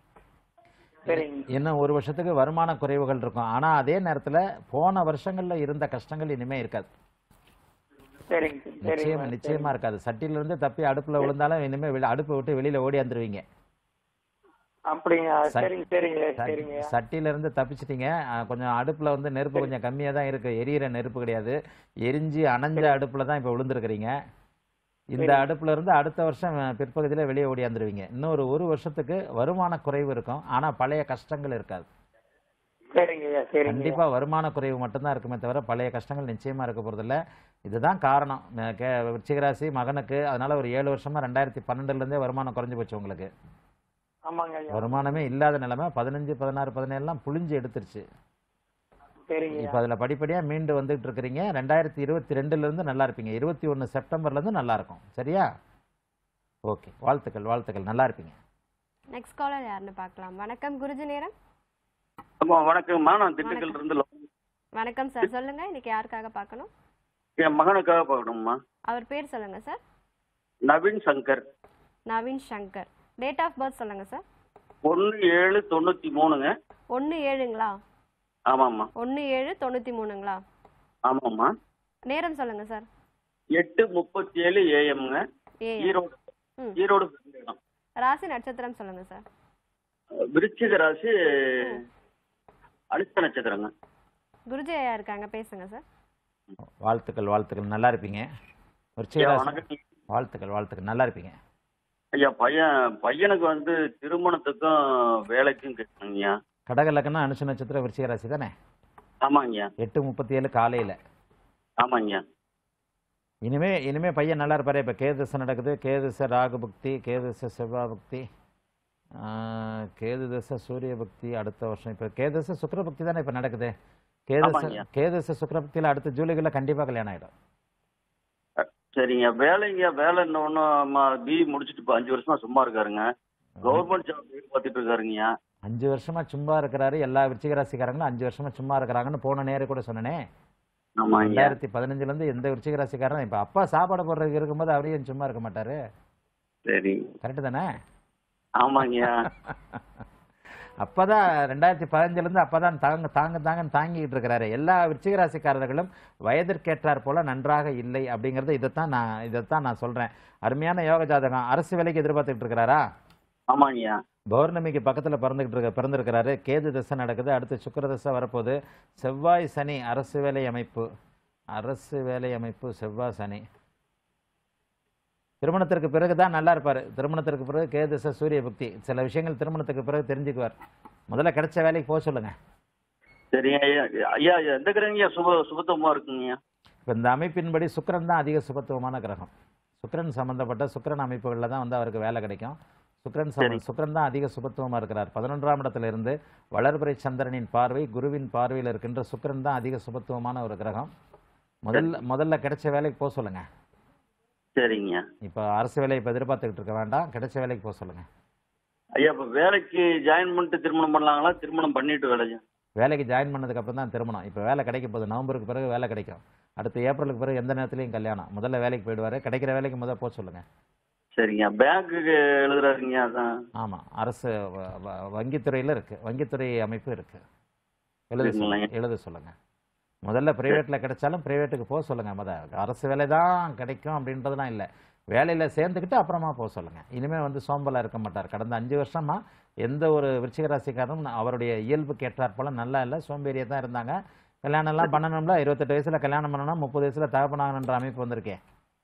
சரிங்க இன்னும் ஒரு வருஷத்துக்கு வருமான குறைவுகள் இருக்கும் ஆனா அதே நேரத்துல போன வருஷங்கள்ல இருந்த கஷ்டங்கள் இனிமே இருக்காது சரிங்க சரிங்க நிச்சயமா மேடம், நிச்சயமா இருக்காது சட்டியில இருந்து தப்பி அடுப்புல விழுந்தாலும் இனிமே வெளி- அடுப்பை விட்டு வெளியில ஓடி வந்துருவீங்க அப்படிங்க சரி. சரிங்க சரிங்க சரிங்க சட்டியில இருந்து தப்பிச்சிட்டீங்க அஹ், கொஞ்சம் அடுப்புல வந்து நெருப்பு கொஞ்சம் கம்மியா தான் இருக்கு எரியிற நெருப்பு கிடையாது எரிஞ்சு அணைஞ்ச அடுப்புல தான் இப்ப விழுந்திருக்கிறீங்க இந்த அடுப்புல இருந்து அடுத்த வருஷம் அஹ், பிற்பகுதியில வெளியே ஓடியாந்துருவீங்க இன்னும் ஒரு ஒரு வருஷத்துக்கு வருமான குறைவு இருக்கும் ஆனா பழைய கஷ்டங்கள் இருக்காது சரிங்க ஐயா சரிங்க கண்டிப்பா வருமான குறைவு மட்டும்தான் இருக்குமே தவிர பழைய கஷ்டங்கள் நிச்சயமா இருக்க போறதில்ல இதுதான் காரணம் அஹ் கே- விருச்சிகராசி மகனுக்கு அதனால ஒரு ஏழு வருஷமா ரெண்டாயிரத்தி பன்னெண்டுல இருந்தே வருமானம் குறைஞ்சு போச்சு உங்களுக்கு ஆமாங்க ஐயா வருமானமே இல்லாத நிலைமை பதினஞ்சு பதினாறு பதினேழுலாம் புளிஞ்சு எடுத்துருச்சு சரிங்க இப்போ அதுல படிப்படியா மீண்டு வந்துட்டு இருக்கிறீங்க ரெண்டாயிரத்தி இருபத்தி ரெண்டுல இருந்து நல்லா இருப்பீங்க இருபத்தி ஒன்னு செப்டம்பர்ல இருந்து நல்லா இருக்கும் சரியா ஓகே வாழ்த்துக்கள் வாழ்த்துக்கள் நல்லா இருப்பீங்க நெக்ஸ்ட் காலர் யாருன்னு பார்க்கலாம் வணக்கம் குருஜி நேரம் ஆமா வணக்கம்மா நான் திண்டுக்கல் இருந்து லோ- வணக்கம் சார் சொல்லுங்க இன்னைக்கு யாருக்காக பார்க்கணும் என் மகனுக்காக பார்க்கணும்மா அவர் பேர் சொல்லுங்க sir Naveen Shankar Naveen Shankar date of birth சொல்லுங்க சார் ஒன்னு ஏழு தொண்ணூத்தி மூணுங்க ஒன்று ஏழுங்களா ஆமாம்மா ஒன்று ஏழு தொண்ணூற்றி மூணுங்களா ஆமாம்மா நேரம் சொல்லுங்க சார் எட்டு முப்பத்தி ஏழு ஏஎம்ங்க ஏ ஈரோடு ம் ஈரோடு இடம். ராசி நட்சத்திரம் சொல்லுங்க சார் விருச்சிக ராசி அழுத்த நட்சத்திரங்க குருஜி ஐயா இருக்காங்க பேசுங்க சார் வாழ்த்துக்கள் வாழ்த்துக்கள் நல்லா இருப்பீங்க ஐயா, விருச்சிகராசி வணக்கம் வாழ்த்துக்கள் வாழ்த்துக்கள் நல்லா இருப்பீங்க ஐயா பையன் பையனுக்கு வந்து திருமணத்துக்கும் வேலைக்கும் கேட்கணுங்கய்யா கடக லக்னம் அனுஷ நட்சத்திரம் விருச்சிக ராசி தானே ஆமாங்கய்யா எட்டு முப்பத்தி ஏழு காலையில ஆமாங்கய்யா இனிமே இனிமே பையன் நல்லா இருப்பாரு இப்ப கேதுசை நடக்குது கேதுச ராகு பக்தி கேதுச செவ்வாய் பக்தி ஆஹ், கேது தசை சூரிய பக்தி அடுத்த வருஷம் இப்ப கேதுச சுக்கிர பக்தி தானே இப்ப நடக்குது கேதுச ஆமாங்கய்யா. கேதுச சுக்கிர பக்தியில அடுத்த ஜூலைக்குள்ள கண்டிப்பா கல்யாணம் ஆயிடும் சரிங்க வேலைங்க வேலை இன்னும் ஒன்றும் பிஇ முடிச்சுட்டு இப்போ அஞ்சு வருஷமா சும்மா இருக்காருங்க கவர்மெண்ட் ஜாப் எதிர்பார்த்துட்டு இருக்காருங்கய்யா அஞ்சு வருஷமா சும்மா இருக்கிறாரு எல்லா விருச்சிக ராசிக்காரங்களும் அஞ்சு வருஷமா சும்மா இருக்கிறாங்கன்னு போன நேரம் கூட சொன்னனே ஆமாங்கய்யா ரெண்டாயிரத்தி பதினஞ்சுல இருந்து எந்த விருச்சிக ராசிக்காரன் இப்ப அப்பா சாப்பாடு போடுறதுக்கு இருக்கும்போது அவரையும் சும்மா இருக்க மாட்டாரு சரி கரெக்டு தானே ஆமாங்கய்யா அப்பதான் ரெண்டாயிரத்தி பதினஞ்சுல இருந்து அப்பதான் தாங்க தாங்க தாங்கன்னு தாங்கிட்டு இருக்கிறாரு எல்லா விருச்சிக ராசிக்காரர்களும் வயதிற்கேற்றார் போல நன்றாக இல்லை அப்படிங்கறது இதைத்தான் நான் இதைத்தான் நான் சொல்றேன் அருமையான யோக ஜாதகம் அரசு வேலைக்கு எதிர்பார்த்துட்டு இருக்கிறாரா ஆமாங்கய்யா பௌர்ணமிக்கு பக்கத்துல பிறந்துகிட்டு இருக்க பிறந்திருக்கிறாரு கேது தசை நடக்குது அடுத்து சுக்கிர தசை வரப்போகுது செவ்வாய் சனி அரசு வேலை அமைப்பு அரசு வேலை அமைப்பு செவ்வாய் சனி திருமணத்திற்கு பிறகு தான் நல்லா இருப்பாரு திருமணத்திற்கு பிறகு கேது தசை சூரிய பக்தி சில விஷயங்கள் திருமணத்துக்கு பிறகு தெரிஞ்சுக்குவார் முதல்ல கிடைச்ச வேலைக்கு போக சொல்லுங்க சரிங்க ஐயா ஐயா எந்த கிரகங்கய்யா சுப சுபத்துவமா இருக்குங்கய்யா இப்போ இந்த அமைப்பின்படி சுக்கிரன் தான் அதிக சுபத்துவமான கிரகம் சுக்கிரன் சம்பந்தப்பட்ட சுக்கிரன் அமைப்புகளில் தான் வந்து அவருக்கு வேலை கிடைக்கும் சுக்கிரன் சம- சரி. சுக்கிரன் தான் அதிக சுபத்துவமா இருக்கிறார் பதினொன்றாம் இடத்துல இருந்து வளர்பிறை சந்திரனின் பார்வை குருவின் பார்வையில் இருக்கின்ற சுக்கிரன் தான் அதிக சுபத்துவமான ஒரு கிரகம் முதல்ல முதல்ல கிடைச்ச வேலைக்கு போக சொல்லுங்க சரிங்கய்யா இப்போ அரசு வேலையை இப்போ எதிர்பார்த்துக்கிட்டு இருக்க வேண்டாம் கிடைச்ச வேலைக்கு போக சொல்லுங்க ஐயா இப்போ வேலைக்கு ஜாயின் பண்ணிட்டு திருமணம் பண்ணலாங்களா திருமணம் பண்ணிட்டு வேலையா வேலைக்கு ஜாயின் பண்ணதுக்கு அப்புறம் தான் திருமணம் இப்போ வேலை கிடைக்க போகுது நவம்பருக்கு பிறகு வேலை கிடைக்கும் அடுத்து ஏப்ரலுக்கு பிறகு எந்த நேரத்துலையும் கல்யாணம் முதல்ல வேலைக்கு போயிடுவாரு கிடைக்கிற வேலைக்கு முதல்ல போக சொல்லுங்க சரிங்க பேங்க்குக்கு எழுதுறாருங்க அதான் ஆமாம் அரசு வ- வ- வங்கித்துறையில் இருக்கு வங்கித்துறை அமைப்பு இருக்கு எழுத சொல்லுங்க சரிங்களா. எழுத சொல்லுங்க முதல்ல பிரைவேட்டில் கிடைச்சாலும் பிரைவேட்டுக்கு போக சொல்லுங்க முத அரசு வேலை தான் கிடைக்கும் அப்படின்றதுலாம் இல்லை வேலையில் சேர்ந்துக்கிட்டு அப்புறமா போக சொல்லுங்க இனிமேல் வந்து சோம்பலா இருக்க மாட்டார் கடந்த அஞ்சு வருஷமா எந்த ஒரு விருச்சிக ராசிக்காரரும் அவருடைய இயல்புக்கு ஏற்றாற் போல நல்லா இல்லை சோம்பேறியா தான் இருந்தாங்க கல்யாணம் எல்லாம் பண்ணணும்ல இருபத்தெட்டு வயசுல கல்யாணம் பண்ணணும் முப்பது வயசுல தகப்பனாகணுன்ற அமைப்பு வந்திருக்கேன்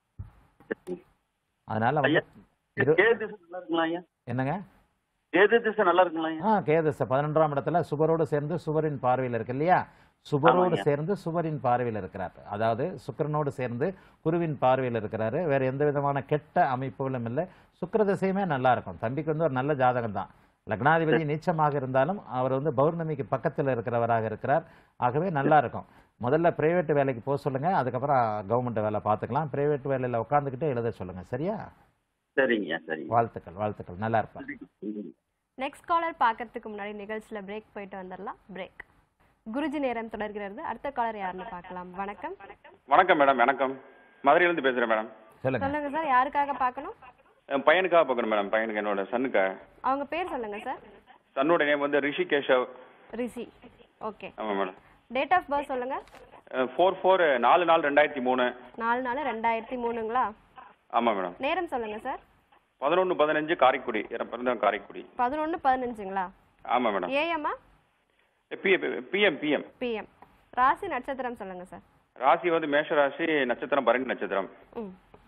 அதனால வந்து ஐயா இரு- கேது திசை நல்லா இருக்குங்களா ஐயா என்னங்க கேது திசை நல்லா இருக்குங்களா ஐயா ஆ கேதச பதினொன்றாம் இடத்துல சுபரோடு சேர்ந்து சுபரின் பார்வையில் இருக்கு இல்லையா சுபரோடு ஆமாங்க. சேர்ந்து சுபரின் பார்வையில் இருக்கிறார் அதாவது சுக்கிரனோடு சேர்ந்து குருவின் பார்வையில் இருக்கிறாரு வேற எந்த விதமான கெட்ட அமைப்புகளும் இல்லை சுக்கிர திசையுமே நல்லா இருக்கும் தம்பிக்கு வந்து ஒரு நல்ல ஜாதகம் தான் லக்னாதிபதி நீச்சமாக இருந்தாலும் அவர் வந்து பௌர்ணமிக்கு பக்கத்தில் இருக்கிறவராக இருக்கிறார் ஆகவே நல்லா இருக்கும் முதல்ல பிரைவேட் வேலைக்கு போக சொல்லுங்க அதுக்கப்புறம் கவர்மெண்ட் வேலை பார்த்துக்கலாம் பிரைவேட் வேலையில் உட்காந்துக்கிட்டே எழுத சொல்லுங்க சரியா சரிங்க சரிங்க வாழ்த்துக்கள் வாழ்த்துக்கள் நல்லா இருப்பார் நெக்ஸ்ட் காலர் பார்க்கறதுக்கு முன்னாடி நிகழ்ச்சியில பிரேக் போயிட்டு வந்துடலாம் பிரேக் குருஜி நேரம் தொடர்கிறது அடுத்த காலர் யாருன்னு பார்க்கலாம் வணக்கம் வணக்கம் மேடம் வணக்கம் மதுரையிலேருந்து பேசுகிறேன் மேடம் சொல்லுங்க சொல்லுங்க சார் யாருக்காக பார்க்கணும் என் பையனுக்காக பார்க்கணும் மேடம் பையனுக்கு என்னோட சன்னுக்காக அவங்க பேர் சொல்லுங்க சார் சன்னோட நேம் வந்து ரிஷி கேஷவ் ரிஷி ஓகே ஆமாம் மேடம் டேட் ஆஃப் பர்த் சொல்லுங்க ஃபோர் ஃபோர் நாலு நாலு ரெண்டாயிரத்தி மூணு நாலு நாலு ரெண்டாயிரத்தி மூணுங்களா ஆமாம் மேடம் நேரம் சொல்லுங்க சார் பதினொன்று பதினஞ்சு காரைக்குடி என் பிறந்தவன் காரைக்குடி பதினொன்று பதினஞ்சுங்களா ஆமாம் மேடம் ஏஎம்மா பிஎம் பிஎம் பிஎம் பிஎம் ராசி நட்சத்திரம் சொல்லுங்க சார் ராசி வந்து மேஷ ராசி நட்சத்திரம் பரணி நட்சத்திரம் ம்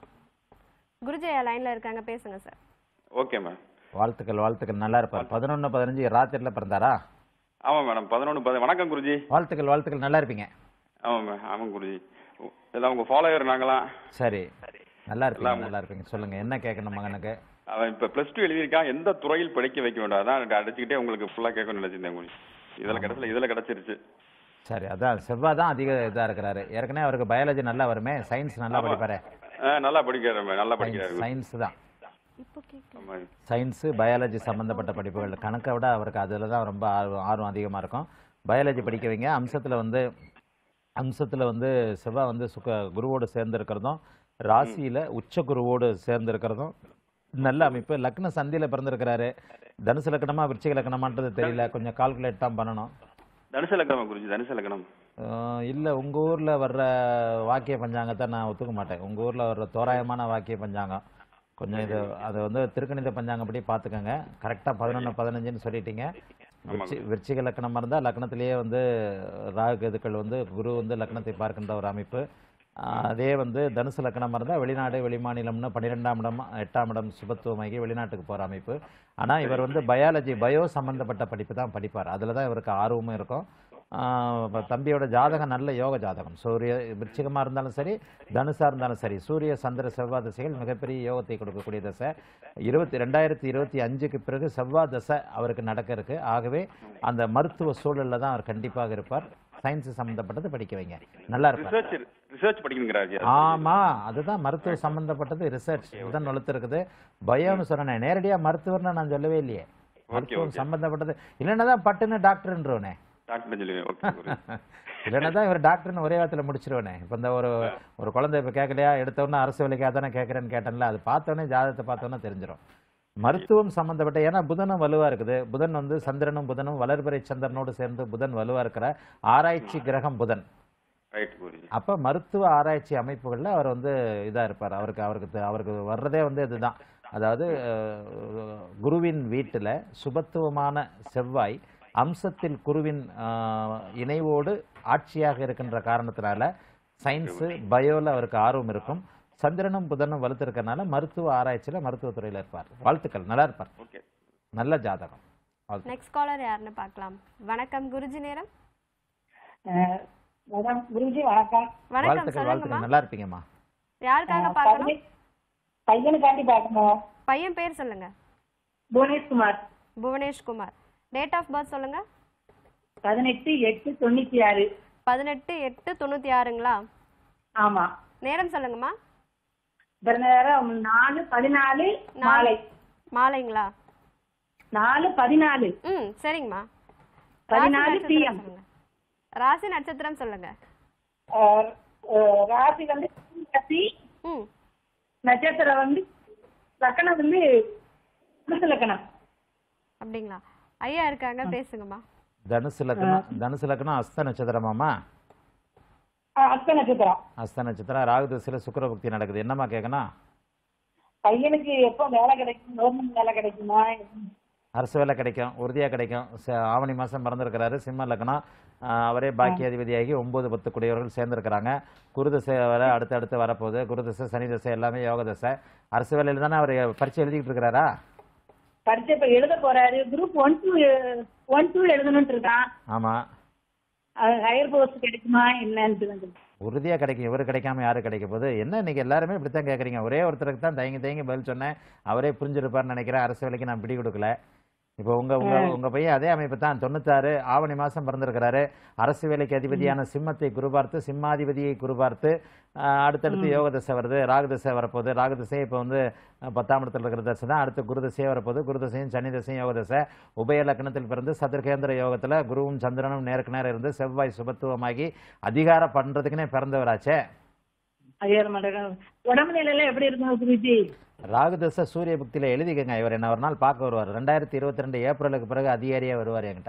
குருஜி லைன்ல இருக்காங்க பேசுங்க சார் ஓகே மேம் வாழ்த்துக்கள் வாழ்த்துக்கள் நல்லா இருப்பார் பதினொன்று பதினஞ்சு ராத்திரில பிறந்தாரா ஆமாம் மேடம் பதினொன்று பதி வணக்கம் குருஜி வாழ்த்துக்கள் வாழ்த்துக்கள் நல்லா இருப்பீங்க ஆமாம் மேம் ஆமாம் குருஜி எல்லாம் உங்கள் ஃபாலோவர் நாங்களாம் சரி நல்லா இருப்பீங்க எல்லாம் நல்லா இருப்பீங்க சொல்லுங்க என்ன கேட்கணும் மகனுக்கு அவன் இப்போ ப்ளஸ் டூ எழுதியிருக்கான் எந்த துறையில் படிக்க வைக்க வேண்டும் அதான் அடிச்சுக்கிட்டே உங்களுக்கு ஃபுல்லாக கேட்கணும்னு நினச்சிருந்தேன் குருஜி இதில் கிடச்சல இதில் கிடச்சிருச்சு சரி அதான் செவ்வாய் தான் அதிக இதாக இருக்கிறாரு ஏற்கனவே அவருக்கு பயாலஜி நல்லா வருமே சயின்ஸ் நல்லா ஆமா. படிப்பாரு ஆ நல்லா படிக்கிறாரு மேம் நல்லா படிக்கிறாரு சயின்ஸ் தான் இப்போ கேட்க ஆமாம் சயின்ஸு பயாலஜி சம்மந்தப்பட்ட படிப்புகள் கணக்கை விட அவருக்கு அதில் தான் ரொம்ப ஆர்வம் ஆர்வம் அதிகமாக இருக்கும் பயாலஜி படிக்க வைங்க அம்சத்தில் வந்து அம்சத்தில் வந்து செவ்வாய் வந்து சுக குருவோடு சேர்ந்திருக்கிறதும் ராசியில் உச்ச குருவோடு சேர்ந்திருக்கிறதும் நல்ல அமைப்பு லக்ன சந்தியில் பிறந்திருக்கிறாரு தனுசு லக்னமா விருச்சிக லக்னமான்றது தெரியல கொஞ்சம் கால்குலேட் தான் பண்ணணும் தனுசு லக்னம் குருஜி தனுசு லக்னம் இல்லை உங்கள் ஊரில் வர்ற வாக்கிய பஞ்சாங்கத்தை நான் ஒத்துக்க மாட்டேன் உங்கள் ஊரில் வர்ற தோராயமான வாக்கிய பஞ்சாங்கம் கொஞ்சம் இது அதை வந்து திருக்கணித பஞ்சாங்கப்படி பார்த்துக்கோங்க கரெக்டாக பதினொன்று பதினஞ்சுன்னு சொல்லிட்டீங்க விருச்சி விருச்சிக லக்னமாக இருந்தால் லக்னத்திலேயே வந்து ராகு கேதுக்கள் வந்து குரு வந்து லக்னத்தை பார்க்கின்ற ஒரு அமைப்பு ஆஹ் அதே வந்து தனுசு லக்னமாக இருந்தால் வெளிநாடு வெளிமாநிலம்னு பன்னிரெண்டாம் இடம் எட்டாம் இடம் சுபத்துவமாகி வெளிநாட்டுக்கு போகிற அமைப்பு ஆனால் இவர் வந்து பயாலஜி பயோ சம்மந்தப்பட்ட படிப்பு தான் படிப்பார் அதில் தான் இவருக்கு ஆர்வமும் இருக்கும் ஆஹ் இப்ப தம்பியோட ஜாதகம் நல்ல யோக ஜாதகம் சூரிய விருச்சிகமாக இருந்தாலும் சரி தனுசாக இருந்தாலும் சரி சூரிய சந்திர செவ்வாய் திசைகள் மிகப்பெரிய யோகத்தை கொடுக்கக்கூடிய தசை இருபத்தி ரெண்டாயிரத்தி இருபத்தி அஞ்சுக்கு பிறகு செவ்வாய் தசை அவருக்கு நடக்க இருக்கு ஆகவே அந்த மருத்துவ சூழலில் தான் அவர் கண்டிப்பாக இருப்பார் சயின்ஸ் சம்மந்தப்பட்டது படிக்க வைங்க நல்லா இருப்பார் ரிசர்ச் ரிசர்ச் படிக்கணுங்கிறாரு ஆமா அதுதான் மருத்துவ சம்பந்தப்பட்டது ரிசர்ச் உடன் வளர்த்து இருக்குது பயோன்னு சொன்னேன் நேரடியா மருத்துவர்னு நான் சொல்லவே இல்லையே மருத்துவம் okay. சம்பந்தப்பட்டது இல்லைன்னா தான் பட்டுன்னு டாக்டர்ன்றவனே டாக்டர் சொல்லுவேன் ஓகே குருஜி இல்லைன்னா தான் இவர் டாக்டர்னு ஒரே வாரத்தில் முடிச்சிருவேனே இப்போ இந்த ஒரு ஒரு குழந்தை இப்போ கேட்கலையா எடுத்தோன்னே அரசு வேலைக்காக தானே கேட்குறேன்னு கேட்டேன்ல அது பார்த்தோன்னே ஜாதகத்தை பார்த்தோன்னே தெரிஞ்சிடும் மருத்துவம் சம்பந்தப்பட்ட ஏன்னா புதனும் வலுவா இருக்குது புதன் வந்து சந்திரனும் புதனும் வளர்பிறை சந்திரனோடு சேர்ந்து புதன் வலுவா இருக்கிற ஆராய்ச்சி கிரகம் புதன் ரைட் குருஜி அப்போ மருத்துவ ஆராய்ச்சி அமைப்புகளில் அவர் வந்து இதாக இருப்பார் அவருக்கு அவருக்கு தெ- அவருக்கு வர்றதே வந்து இதுதான் அதாவது அஹ், குருவின் வீட்டில் சுபத்துவமான செவ்வாய் அம்சத்தில் குருவின் அஹ், இணைவோடு ஆட்சியாக இருக்கின்ற காரணத்தினால சயின்ஸு பயோவில் அவருக்கு ஆர்வம் இருக்கும் சந்திரனும் புதனும் வலுத்திருக்கறனால மருத்துவ ஆராய்ச்சியில் மருத்துவத்துறையில் இருப்பார் வாழ்த்துக்கள் நல்லா இருப்பார் ஓகே நல்ல ஜாதகம் வாழ்த்து. நெக்ஸ்ட் காலர் யாருன்னு பார்க்கலாம் வணக்கம் குருஜி நேரம் மேடம் குருஜி வணக்கம் வணக்கம் வாழ்த்துக்கள் சொல்லுங்கம்மா வாழ்த்துக்கள் நல்லா இருப்பீங்கம்மா யாருக்காக பார்க்கணும் பையன்- பையனுக்காண்டி பார்க்கணும் பையன் பேர் சொல்லுங்க Bhuvaneshkumar Bhuvaneshkumar date of birth சொல்லுங்க பதினெட்டு எட்டு தொண்ணூத்தி ஆறு பதினெட்டு எட்டு தொண்ணூத்தி ஆறுங்களா ஆமா நேரம் சொல்லுங்கம்மா பிறந்த நேரம் நாலு பதினாலு மாலை மாலைங்களா நாலு பதினாலு ம் சரிங்கம்மா பதினாலு நட்சத்திரம் பிஎம் சொல்லுங்க. ராசி நட்சத்திரம் சொல்லுங்க ராசி வந்து ராசி ம் நட்சத்திரம் வந்து லக்கணம் வந்து புதுசு லக்கணம் அப்படிங்களா ஐயா இருக்காங்க பேசுங்கம்மா தனுசு லக்னம் தனுசு லக்னம் அஸ்த நட்சத்திரமாமா அஸ்த நட்சத்திரம் அஸ்த நட்சத்திரம் ராகு திசையில சுக்கிர புக்தி நடக்குது என்னம்மா கேட்கணும் பையனுக்கு எப்போ வேலை கிடைக்கும் கவர்மெண்ட் வேலை கிடைக்குமா அரசு வேலை கிடைக்கும் உறுதியாக கிடைக்கும் ச- ஆவணி மாதம் பிறந்திருக்கிறாரு சிம்ம லக்னம் ஆஹ் அவரே பாக்கியாதிபதியாகி ஒன்பது பத்து குடியவர்கள் சேர்ந்திருக்கிறாங்க குரு திசை வர அடுத்து அடுத்து வரப்போகுது குரு திசை சனி திசை எல்லாமே யோக திசை அரசு வேலையில் தானே அவர் பரீட்சை எழுதிக்கிட்டு இருக்கிறாரா பரீட்சை இப்ப எழுத போறாரு group one two one two எழுதணும்னு இருக்கான் ஆமாம் ஹையர் போஸ்ட் கிடைக்குமா என்னன்னு வந்து உறுதியாக கிடைக்கும் இவர் கிடைக்காம யாரு கிடைக்க போகுது என்ன இன்னைக்கு எல்லாருமே இப்படி தான் கேட்குறீங்க ஒரே ஒருத்தருக்கு தான் தயங்கி தயங்கி பதில் சொன்னேன் அவரே புரிஞ்சிருப்பார்னு நினைக்கிறேன் அரசு வேலைக்கு நான் பிடி கொடுக்கல இப்போ உங்க உங்க உங்க பையன் அதே அமைப்பு தான் தொண்ணூத்தாறு ஆவணி மாசம் பிறந்திருக்கிறாரு அரசு வேலைக்கு அதிபதியான சிம்மத்தை குரு பார்த்து சிம்மாதிபதியை குரு பார்த்து ஆஹ், அடுத்தடுத்து யோக திசை வருது ராகு திசை வரப்போகுது ராகு திசை இப்போ வந்து அஹ், பத்தாம் இடத்துல இருக்கிற திசை தான் அடுத்து குரு திசையே வரப்போகுது குரு திசையும் சனி திசையும் யோக திசை உபய லக்னத்தில் பிறந்து சதுர்கேந்திர யோகத்துல குருவும் சந்திரனும் நேருக்கு நேரம் இருந்து செவ்வாய் சுபத்துவமாகி அதிகாரம் பண்றதுக்குன்னே பிறந்தவராச்சே ஹையர் மாட்டேன் உடம்பு நிலையில எப்படி இருக்கும் குருஜி ராகு தசை சூரிய புக்தியில எழுதிக்கங்க இவர் என்ன ஒரு நாள் பார்க்க வருவார் ரெண்டாயிரத்தி இருபத்தி ரெண்டு ஏப்ரலுக்கு பிறகு அதிகாரியா வருவார் என்கிட்ட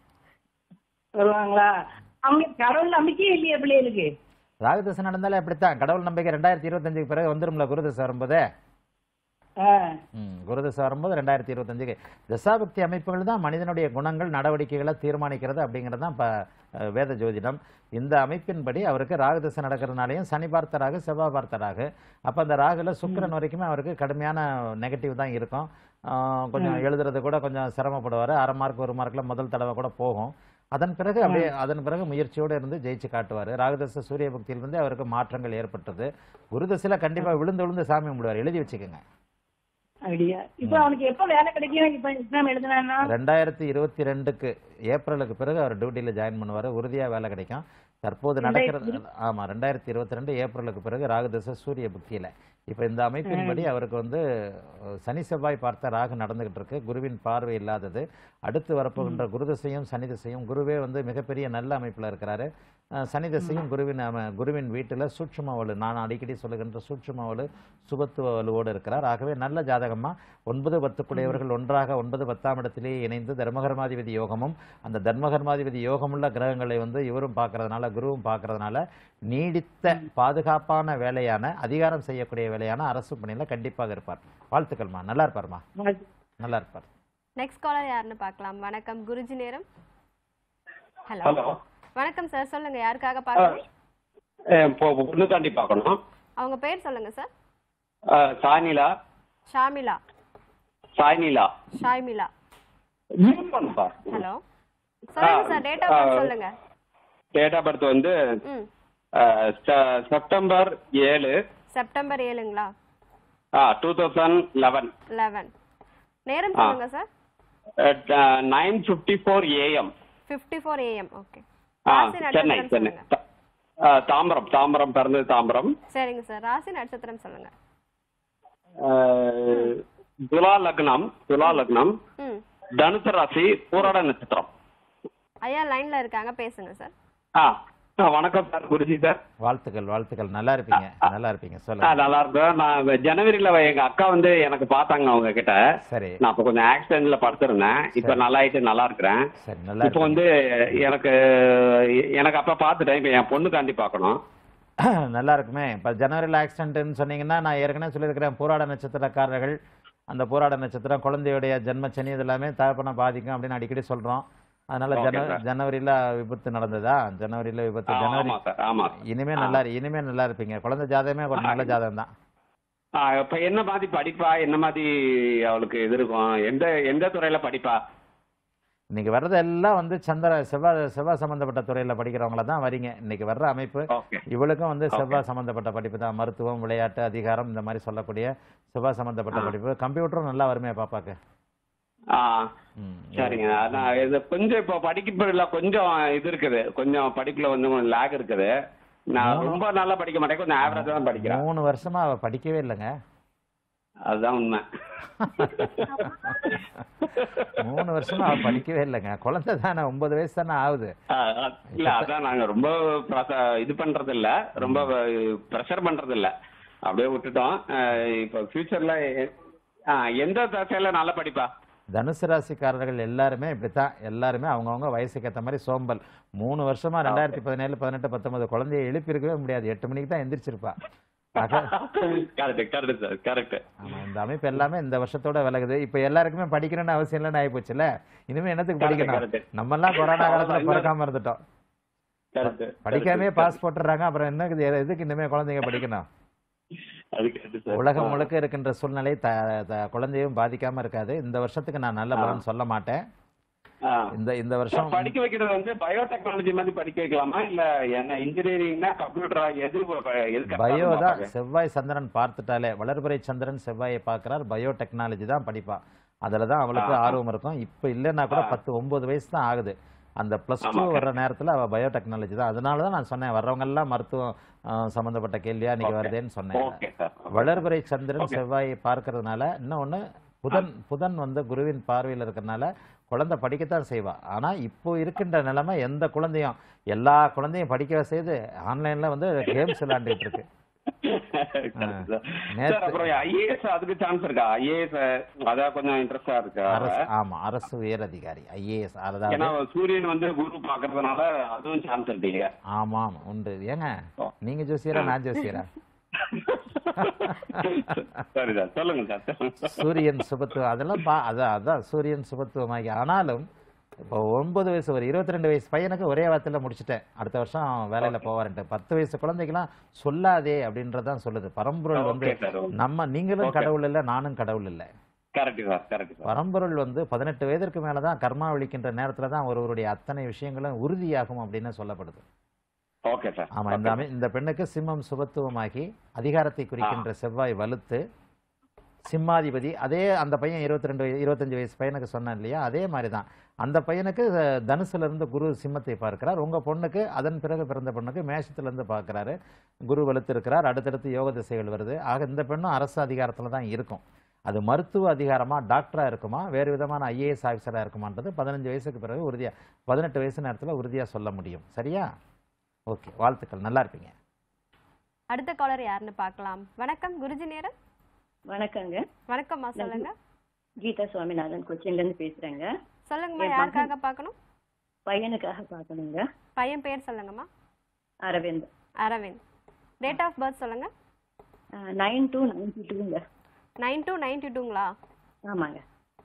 வருவாங்களா அவங்க கடவுள் நம்பிக்கையே இல்லையா பிள்ளைகளுக்கு ராகு தசை நடந்தாலே அப்படித்தான் கடவுள் நம்பிக்கை ரெண்டாயிரத்தி இருபத்தஞ்சுக்கு பிறகு வந்துரும்ல குரு தசை வரும்போது ஆ. ம், குரு தசை வரும்போது ரெண்டாயிரத்தி இருபத்தஞ்சுக்கு தசாபக்தி அமைப்புகள் தான் மனிதனுடைய குணங்கள் நடவடிக்கைகளை தீர்மானிக்கிறது அப்படிங்கிறது தான் இப்போ வேத ஜோதிடம் இந்த அமைப்பின்படி அவருக்கு ராகு தசை நடக்கிறதுனாலையும் சனி பார்த்த ராகு செவ்வாய் பார்த்த ராகு அப்போ அந்த ராகுல சுக்கிரன் வரைக்குமே அவருக்கு கடுமையான நெகட்டிவ் தான் இருக்கும் ஆஹ் கொஞ்சம் எழுதுறது கூட கொஞ்சம் சிரமப்படுவார் அரை மார்க் ஒரு மார்க்ல முதல் தடவை கூட போகும் அதன் பிறகு அப்படியே அதன் பிறகு முயற்சியோடு இருந்து ஜெயிச்சு காட்டுவார் ராகுதச சூரிய பக்தியிலிருந்து அவருக்கு மாற்றங்கள் ஏற்பட்டது குருதசையில கண்டிப்பா விழுந்து விழுந்து சாமி கும்பிடுவார் எழுதி வச்சுக்கோங்க அப்படியா இப்ப அவனுக்கு எப்ப வேலை கிடைக்கும் இப்ப எக்ஸாம் எழுதுனா ரெண்டாயிரத்தி இருபத்தி ரெண்டுக்கு ஏப்ரலுக்கு பிறகு அவர் டியூட்டியில் ஜாயின் பண்ணுவார் உறுதியாக வேலை கிடைக்கும் தற்போது நடக்கிறது ஆமா ரெண்டாயிரத்தி இருபத்தி ரெண்டு ஏப்ரலுக்கு பிறகு ராகுதச சூரிய புக்தியில இப்போ இந்த அமைப்பின்படி அவருக்கு வந்து அஹ், சனி செவ்வாய் பார்த்த ராகு நடந்துகிட்டு இருக்கு குருவின் பார்வை இல்லாதது அடுத்து வரப்போகின்ற குரு திசையும் சனி திசையும் குருவே வந்து மிகப்பெரிய நல்ல அமைப்பில் இருக்கிறாரு அஹ், சனி திசையும் குருவின் அம- குருவின் வீட்டில் சூட்சும வலு நான் அடிக்கடி சொல்லுகின்ற சூட்சும வலு சுபத்துவ வலுவோடு இருக்கிறார் ஆகவே நல்ல ஜாதகமா ஒன்பது பத்துக்குடையவர்கள் ஒன்றாக ஒன்பது பத்தாம் இடத்திலேயே இணைந்து தர்மகர்மாதிபதி யோகமும் அந்த தர்மகர்மாதிபதி யோகமுள்ள கிரகங்களை வந்து இவரும் பார்க்கறதுனால குருவும் பார்க்கறதுனால நீடித்த பாதுகாப்பான வேலையான அதிகாரம் செய்யக்கூடிய வேலையான அரசு பணியில கண்டிப்பாக இருப்பார் வாழ்த்துக்கள்மா நல்லா இருப்பார்மா நல்லா இருப்பார் நெக்ஸ்ட் காலர் யாருன்னு பார்க்கலாம் வணக்கம் குருஜி நேரம் ஹலோ ஹலோ வணக்கம் சார் சொல்லுங்க யாருக்காக பார்க்கணும் இப்போ பொண்ணு தாண்டி பார்க்கணும் அவங்க பேர் சொல்லுங்க சார் அஹ், சாய்னிலா ஷாமிலா சாய்னிலா ஷாய்மிலா நியூமன்பா ஹலோ சொல்லுங்க சார் டேட் ஆஃப் பர்த் சொல்லுங்க டேட் ஆஃப் பர்த் வந்து ம் அஹ், செ- செப்டம்பர் ஏழு செப்டம்பர் ஏழுங்களா டூ தௌசண்ட் லெவன் லெவன் நேரம் ஆ. சொல்லுங்க sir nine fifty four AM fifty four AM okay Chennai Chennai சொல்லுங்க த- அஹ், தாம்பரம் தாம்பரம் பிறந்தது தாம்பரம் சரிங்க சார் ராசி நட்சத்திரம் சொல்லுங்க அஹ், துலா லக்னம் துலா லக்னம் ம் தனுசு ராசி பூராட நட்சத்திரம் ஐயா லைன்ல இருக்காங்க பேசுங்க சார் ஆ ஆ, வணக்கம் சார் குருஜி சார் வாழ்த்துக்கள் வாழ்த்துக்கள் நல்லா இருப்பீங்க நல்லா இருப்பீங்க ஆ, சொல்லுங்க நல்லா இருக்கும் நான் ஜனவரியில எங்க அக்கா வந்து எனக்கு பார்த்தாங்க அவங்க கிட்ட சரி நான் அப்ப கொஞ்சம் ஆக்சிடென்ட்ல படுத்திருந்தேன் இப்ப நல்லா ஆயிட்டு நல்லா இருக்கிறேன் சரி நல்லா இப்போ வந்து எனக்கு எனக்கு அப்ப பார்த்துட்டேன் இப்ப என் பொண்ணுக்காண்டி பார்க்கணும் நல்லா இருக்குமே இப்போ ஜனவரியில் ஆக்சிடென்ட்னு சொன்னீங்கன்னா நான் ஏற்கனவே சொல்லியிருக்கிறேன் போராட நட்சத்திரக்காரர்கள் அந்த போராட நட்சத்திரம் குழந்தையுடைய ஜென்மச்சனி இது எல்லாமே தகப்பனை பாதிக்கும் அப்படின்னு அடிக்கடி சொல்றோம் அதனால Okay, ஜன sir. ஜனவரியில விபத்து நடந்ததா ஜனவரியில விபத்து ஆ, ஜனவரி ஆமா சார் ஆமா இனிமே நல்லா இனிமே நல்லா இருப்பீங்க குழந்தை ஜாதகமே ஒரு நல்ல ஜாதகம் தான் ஆ, இப்ப என்ன மாதிரி படிப்பா என்ன மாதிரி அவளுக்கு இது இருக்கும் எந்த எந்த துறையில படிப்பா இன்னைக்கு வர்றது எல்லாம் வந்து சந்திர செவ்வாய் செவ்வாய் சம்பந்தப்பட்ட துறையில படிக்கிறவங்கள தான் வரீங்க இன்னைக்கு வர்ற அமைப்பு ஓகே இவளுக்கும் வந்து Okay. செவ்வாய் சம்பந்தப்பட்ட படிப்பு தான் மருத்துவம் விளையாட்டு அதிகாரம் இந்த மாதிரி சொல்லக்கூடிய செவ்வாய் சம்பந்தப்பட்ட ஆ. படிப்பு கம்ப்யூட்டரும் நல்லா வருமே பாப்பாக்கு ஆ ம். சரிங்க நான் இது கொஞ்சம் இப்போ படிக்கல கொஞ்சம் இது இருக்குது கொஞ்சம் படிப்புல வந்து லேக் இருக்குது நான் மூணு- ரொம்ப நல்லா படிக்க மாட்டேன் கொஞ்சம் ஆவரேஜா தான் படிக்கிறேன் மூணு வருஷமா அவ படிக்கவே இல்லைங்க அதுதான் உண்மை மூணு வருஷமா அவ படிக்கவே இல்லைங்க குழந்தை தானே ஒன்பது வயசு தானே ஆகுது அஹ் அஹ் இல்ல அதான் நாங்க ரொம்ப பிரச- இது பண்றது இல்ல ரொம்ப ப்ரெஷர் பண்றது இல்ல அப்படியே விட்டுட்டோம் அஹ் இப்போ ஃபியூச்சர்ல எந்த தசையில நல்லா படிப்பா தனுசு ராசிக்காரர்கள் எல்லாருமே இப்படித்தான் எல்லாருமே அவங்கவுங்க வயசுக்கு ஏற்ற மாதிரி சோம்பல் மூணு வருஷமா ரெண்டாயிரத்தி பதினேழு பதினெட்டு பத்தொன்பது குழந்தைய எழுப்பி இருக்கவே முடியாது எட்டு மணிக்கு தான் எந்திரிச்சிருப்பா ஆக கரெக்ட் கரெக்ட் சார் கரெக்ட் ஆமா இந்த அமைப்பு எல்லாமே இந்த வருஷத்தோட விலகுது இப்ப எல்லாருக்குமே படிக்கணும்னு அவசியம் இல்லைன்னு ஆகி போச்சுல இனிமே என்னத்துக்கு Correct, படிக்கணும் correct. நம்ம எல்லாம் கொரோனா காலத்துல அவ்வளவுதான். பிறக்காம இருந்துட்டோம் கரெக்ட் படிக்காமே பாஸ் போட்டுறாங்க அப்புறம் என்ன இது- எதுக்கு இனிமே குழந்தைங்க படிக்கணும் அது கரெக்ட் சார் உலகம் முழுக்க இருக்கின்ற சூழ்நிலை த த- குழந்தையும் பாதிக்காம இருக்காது இந்த வருஷத்துக்கு நான் நல்ல பலன் சொல்ல மாட்டேன் இந்த இந்த வருஷம் படிக்க வைக்கிறது வந்து பயோடெக்னாலஜி மாதிரி படிக்க வைக்கலாமா இல்ல என்ன இன்ஜினியரிங்னா கம்ப்யூட்டரா எது எது correct ஆ பயோ இருக்குமா தான் பார்க்க? செவ்வாய் சந்திரன் பார்த்துட்டாலே வளர்பிறை சந்திரன் செவ்வாயை பார்க்கிறார் பயோ டெக்னாலஜி தான் படிப்பா அதுல தான் அவளுக்கு ஆ. ஆர்வம் இருக்கும் இப்ப இல்லைன்னா கூட ஆ. பத்து ஒன்பது வயசு தான் ஆகுது அந்த பிளஸ் டூ ஆமா, வர்ற நேரத்துல அவ பயோ டெக்னாலஜி தான் அதனால தான் நான் சொன்னேன் வர்றவங்க எல்லாம் மருத்துவம் ஆ, சம்பந்தப்பட்ட கேள்வியா இன்னைக்கு Okay. வருதேன்னு சொன்னேன் Okay, sir. வளர்பிறை சந்திரன் Okay. செவ்வாயை பார்க்கறதுனால இன்னொன்னு புதன் புதன் வந்து குருவின் பார்வையில் இருக்கறனால குழந்தை படிக்கத்தான் செய்வா ஆனா இப்போ இருக்கின்ற நிலைமை எந்த குழந்தையும் எல்லா குழந்தையும் படிக்க செய்து ஆன்லைன்ல வந்து கேம்ஸ் விளையாண்டுட்டு இருக்கு Correct, sir. நேத்து- சார் அப்புறம் ஐஏஎஸ் அதுக்கு சான்ஸ் இருக்கா ஐஏஎஸ் அதான் கொஞ்சம் இன்ட்ரெஸ்டா இருக்கா அவ? அரசு ஆமா அரசு உயர் அதிகாரி ஐஏஎஸ் ஏன்னா அதாவது சூரியன் வந்து குரு பாக்குறதுனால அதுவும் சான்ஸ் இல்லைங்க ஆமாம் உண்டு ஏங்க நீங்க ஜோசியரா நான் ஜோசியரா சரி சார் சொல்லுங்க சார் சூரியன் சுபத்துவம் அதெல்லாம் பா அதான் அதான் சூரியன் சுபத்துவமாகி ஆனாலும் இப்போ ஒன்பது வயசு ஒரு இருபத்தி ரெண்டு வயசு பையனுக்கு ஒரே வாரத்தில் முடிச்சிட்டேன் அடுத்த வருஷம் வேலையில போவாருன்ட்டு பத்து வயசு குழந்தைக்கெல்லாம் சொல்லாதே அப்படின்றதான் சொல்லுது பரம்பொருள் வந்து Okay, sir. Okay. நம்ம நீங்களும் Okay. கடவுள் இல்லை நானும் கடவுள் இல்லை கரெக்ட் சார் கரெக்ட் சார் பரம்பொருள் வந்து பதினெட்டு வயதிற்கு மேல தான் கர்மா விழிக்கின்ற நேரத்துல தான் ஒருவருடைய அத்தனை விஷயங்களும் உறுதியாகும் அப்படின்னு சொல்லப்படுது ஓகே சார் ஆமா இந்த அமை இந்த பெண்ணுக்கு சிம்மம் சுபத்துவமாகி அதிகாரத்தை குறிக்கின்ற செவ்வாய் வலுத்து சிம்மாதிபதி அதே அந்த பையன் இருபத்தி ரெண்டு இருபத்தஞ்சு வயசு பையனுக்கு சொன்னேன் இல்லையா அதே மாதிரி தான் அந்த பையனுக்கு அஹ், தனுசுல இருந்து குரு சிம்மத்தை பார்க்கிறார் உங்க பொண்ணுக்கு அதன் பிறகு பிறந்த பொண்ணுக்கு மேஷத்துல இருந்து பார்க்கிறாரு குரு வலுத்து இருக்கிறார் அடுத்தடுத்து யோக திசைகள் வருது ஆக இந்த பெண்ணும் அரசு அதிகாரத்துல தான் இருக்கும் அது மருத்துவ அதிகாரமா டாக்டரா இருக்குமா வேறு விதமான ஐஏஎஸ் ஆஃபீஸரா இருக்குமான்றது பதினஞ்சு வயசுக்கு பிறகு உறுதியா பதினெட்டு வயசு நேரத்துல உறுதியா சொல்ல முடியும் சரியா ஓகே வாழ்த்துக்கள் நல்லா இருப்பீங்க அடுத்த காலர் யாருன்னு பார்க்கலாம் வணக்கம் குருஜி நேரம் வணக்கங்க வணக்கம்மா சொல்லுங்க கீதா சுவாமிநாதன் கொச்சின்ல இருந்து பேசுறேங்க சொல்லுங்கம்மா என் யாருக்காக பார்க்கணும் பையனுக்காக பார்க்கணுங்க பையன் பேர் சொல்லுங்கம்மா Aravind Aravind date of birth சொல்லுங்க நைன் டூ நைன்டி டூங்க நைன் டூ நைன்டி டூங்களா ஆமாங்க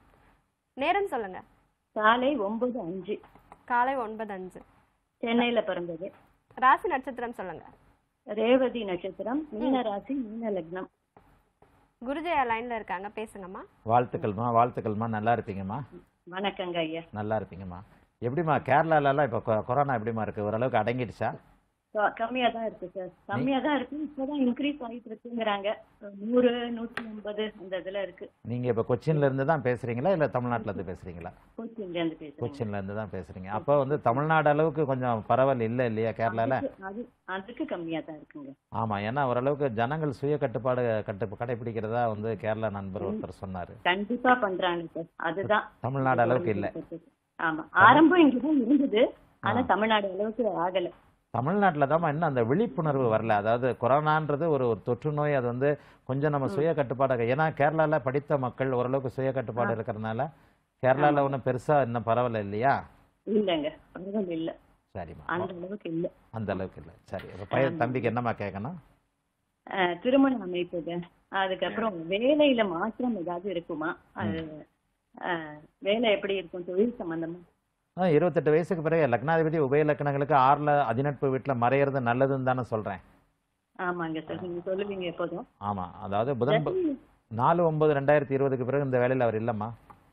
நேரம் சொல்லுங்க காலை ஒன்பது அஞ்சு காலை ஒன்பது அஞ்சு சென்னையில பிறந்தது ராசி நட்சத்திரம் சொல்லுங்க ரேவதி நட்சத்திரம் மீன ராசி மீன லக்னம் குருஜி லைன்ல இருக்காங்க பேசுங்கம்மா வாழ்த்துக்கள்மா வாழ்த்துக்கள்மா நல்லா இருப்பீங்கம்மா வணக்கங்க ஐயா நல்லா இருப்பீங்கம்மா எப்படிம்மா கேரளாலலாம் இப்போ கொ- கொரோனா எப்படிம்மா இருக்கு ஓரளவுக்கு அடங்கிடுச்சா க- கம்மியா தான் இருக்கு சார் கம்மியா தான் இருக்கு இப்பதான் இன்க்ரீஸ் ஆயிட்டு இருக்குங்கிறாங்க நூறு நூத்தி ஐம்பது அந்த இதுல இருக்கு நீங்க இப்போ கொச்சின்ல இருந்து தான் பேசுறீங்களா இல்ல தமிழ்நாட்டுல இருந்து பேசுறீங்களா கோச்சிங்ல இருந்து பேசுறேன் கொச்சின்ல இருந்து தான் பேசுறீங்க அப்போ வந்து தமிழ்நாடு அளவுக்கு கொஞ்சம் பரவல் இல்லை இல்லையா கேரளால அதுக்கு- அது அதுக்கு கம்மியா தான் இருக்குங்க ஆமா ஏன்னா ஓரளவுக்கு ஜனங்கள் சுய கட்டுப்பாடு கட்டு கடைபிடிக்கிறதா வந்து கேரளா நண்பர் ஒருத்தர் சொன்னாரு கண்டிப்பா பண்றாங்க சார் அதுதான் தமிழ்நாடு அளவுக்கு இல்ல ஆமா ஆரம்பம் இங்கதான் இருந்தது ஆனா தமிழ்நாடு அளவுக்கு ஆகல தமிழ்நாட்டில் தான் இன்னும் அந்த விழிப்புணர்வு வரல அதாவது கொரோனான்றது ஒரு ஒரு தொற்று நோய் அது வந்து கொஞ்சம் நம்ம சுய கட்டுப்பாடு ஏன்னா கேரளால படித்த மக்கள் ஓரளவுக்கு சுய கட்டுப்பாடு இருக்கிறதுனால கேரளால ஒன்றும் பெருசா இன்னும் பரவல இல்லையா இல்லங்க பரவாயில்ல இல்ல சரிம்மா அந்த அளவுக்கு இல்ல அந்த அளவுக்கு இல்லை சரி அப்ப பையன் தம்பிக்கு என்னம்மா கேட்கணும் அஹ், திருமண அமைப்புங்க அதுக்கப்புறம் வேலையில மாற்றம் ஏதாவது இருக்குமா அது அஹ், வேலை எப்படி இருக்கும் தொழில் சம்பந்தமா ஆ, இருபத்தெட்டு வயசுக்கு பிறகு லக்னாதிபதி உபய லக்னங்களுக்கு ஆறுல அதிநட்பு வீட்டுல மறையிறது நல்லதுன்னு தானே சொல்றேன் ஆமாங்க சார் நீங்க சொல்லுவீங்க எப்போதும் ஆமா அதாவது புதன் ப- நாலு ஒன்பது ரெண்டாயிரத்தி இருபதுக்கு பிறகு இந்த வேலையில அவர் இல்லம்மா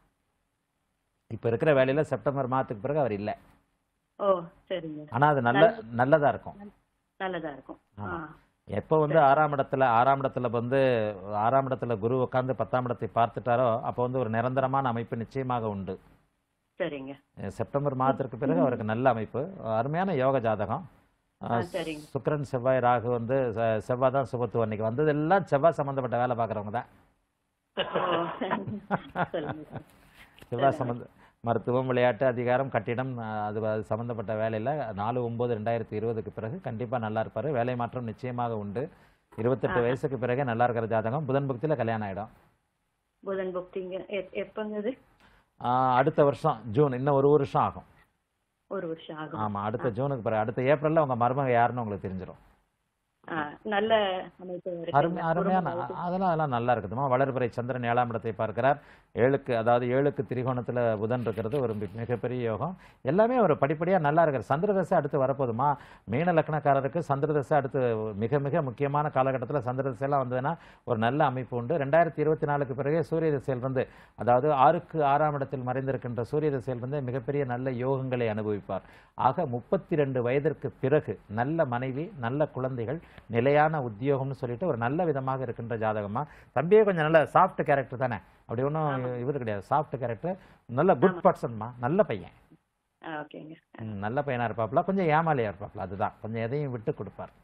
இப்ப இருக்கிற வேலையில செப்டம்பர் மாதத்துக்கு பிறகு அவர் இல்லை ஓ சரிங்க ஆனா அது நல்ல நல்லதா இருக்கும் நல்லதா இருக்கும் ஆமா. ஆ, எப்போ வந்து ஆறாம் இடத்துல ஆறாம் இடத்துல வந்து ஆறாம் இடத்துல குரு உட்கார்ந்து பத்தாம் இடத்தை பார்த்துட்டாரோ அப்போ வந்து ஒரு நிரந்தரமான அமைப்பு நிச்சயமாக உண்டு சரிங்க அஹ் செப்டம்பர் மாதத்திற்கு பிறகு அவருக்கு நல்ல அமைப்பு அருமையான யோக ஜாதகம் அஹ் ஆ, சரிங்க. சுக்கிரன் செவ்வாய் ராகு வந்து செ- செவ்வாய் தான் சுபத்துவம் அன்னைக்கு வந்ததெல்லாம் செவ்வாய் சம்பந்தப்பட்ட வேலை பார்க்குறவங்க தான் சொல்லுங்க செவ்வாய் சம்பந்த மருத்துவம் விளையாட்டு அதிகாரம் கட்டிடம் அஹ், அது அது சம்பந்தப்பட்ட வேலையில் நாலு ஒம்பது ரெண்டாயிரத்தி இருபதுக்கு பிறகு கண்டிப்பாக நல்லா இருப்பார் வேலை மாற்றம் நிச்சயமாக உண்டு இருபத்தெட்டு ஆஹா. வயசுக்கு பிறகு நல்லா இருக்கிற ஜாதகம் புதன் புக்தியில் கல்யாணம் ஆகிடும் புதன் புக்திங்க எப்பங்க இது அடுத்த வருஷம் ஜூன் இன்னும் ஒரு வருஷம் ஆகும் ஒரு வருஷம் ஆகும் ஆமாம் அடுத்த ஜூனுக்கு பிறகு அடுத்த ஏப்ரலில் உங்கள் மருமக யாருன்னு உங்களுக்கு தெரிஞ்சிடும் ஆ, நல்ல அமைப்பு அருமை இருக்குங்க. அருமையான குடும்ப வாழ்க்கை. அதெல்லாம் அதெல்லாம் நல்லா இருக்குதுமா வளர்பிறை சந்திரன் ஏழாம் இடத்தை பார்க்கிறார் ஏழுக்கு அதாவது ஏழுக்கு திரிகோணத்தில் புதன் இருக்கிறது ஒரு மி- மிகப்பெரிய யோகம் எல்லாமே ஒரு படிப்படியாக நல்லா இருக்கிற சந்திரதசை அடுத்து வரப்போதுமா மீன லக்னக்காரருக்கு சந்திரதசை அடுத்து மிக மிக முக்கியமான காலகட்டத்தில் சந்திரதசையெல்லாம் வந்ததுன்னா ஒரு நல்ல அமைப்பு உண்டு ரெண்டாயிரத்தி இருபத்தி நாலுக்கு பிறகு சூரிய திசையிலிருந்து அதாவது ஆறுக்கு ஆறாம் இடத்தில் மறைந்திருக்கின்ற சூரிய திசையிலிருந்து மிகப்பெரிய நல்ல யோகங்களை அனுபவிப்பார் ஆக முப்பத்தி ரெண்டு வயதிற்கு பிறகு நல்ல மனைவி நல்ல குழந்தைகள் நிலையான உத்தியோகம்னு சொல்லிட்டு ஒரு நல்ல விதமாக இருக்கின்ற ஜாதகமா தம்பியே கொஞ்சம் நல்ல சாஃப்ட் கேரக்டர் தானே அப்படி ஒன்றும் இவர் கிடையாது சாஃப்ட் கேரக்டர் நல்ல குட் பர்சன்மா நல்ல பையன் ஆ, ஓகேங்க ம், நல்ல பையனா இருப்பாப்ல கொஞ்சம் ஏமாலியா இருப்பாப்ல அதுதான் கொஞ்சம் எதையும் விட்டு கொடுப்பார்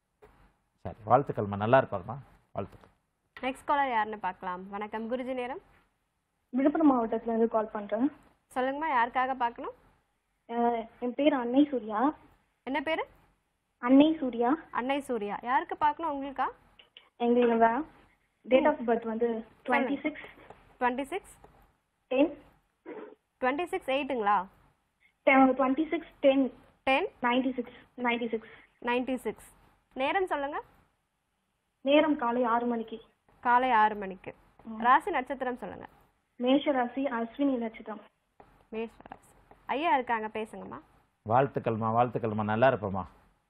சரி வாழ்த்துக்கள்மா நல்லா இருப்பாருமா வாழ்த்துக்கள் நெக்ஸ்ட் காலர் யாருன்னு பார்க்கலாம் வணக்கம் குருஜி நேரம் விழுப்புரம் மாவட்டத்துல இருந்து கால் பண்றேன் சொல்லுங்கம்மா யாருக்காக பார்க்கணும் அஹ் என் பேர் அன்னை சூர்யா என்ன பேரு அன்னை சூர்யா அன்னை சூர்யா யாருக்கு பார்க்கணும் உங்களுக்கா எங்களோட டேட் ஆஃப் பர்த் வந்து twenty six twenty six ten twenty six எயிட்டுங்களா twenty six ten ten ninety six ninety six ninety six நேரம் சொல்லுங்க நேரம் காலை ஆறு மணிக்கு காலை ஆறு மணிக்கு ராசி நட்சத்திரம் சொல்லுங்க மேஷ ராசி அஸ்வினி நட்சத்திரம் மேஷ ராசி ஐயா இருக்காங்க பேசுங்கம்மா வாழ்த்துக்கள்மா வாழ்த்துக்கள்மா நல்லா இருப்பேம்மா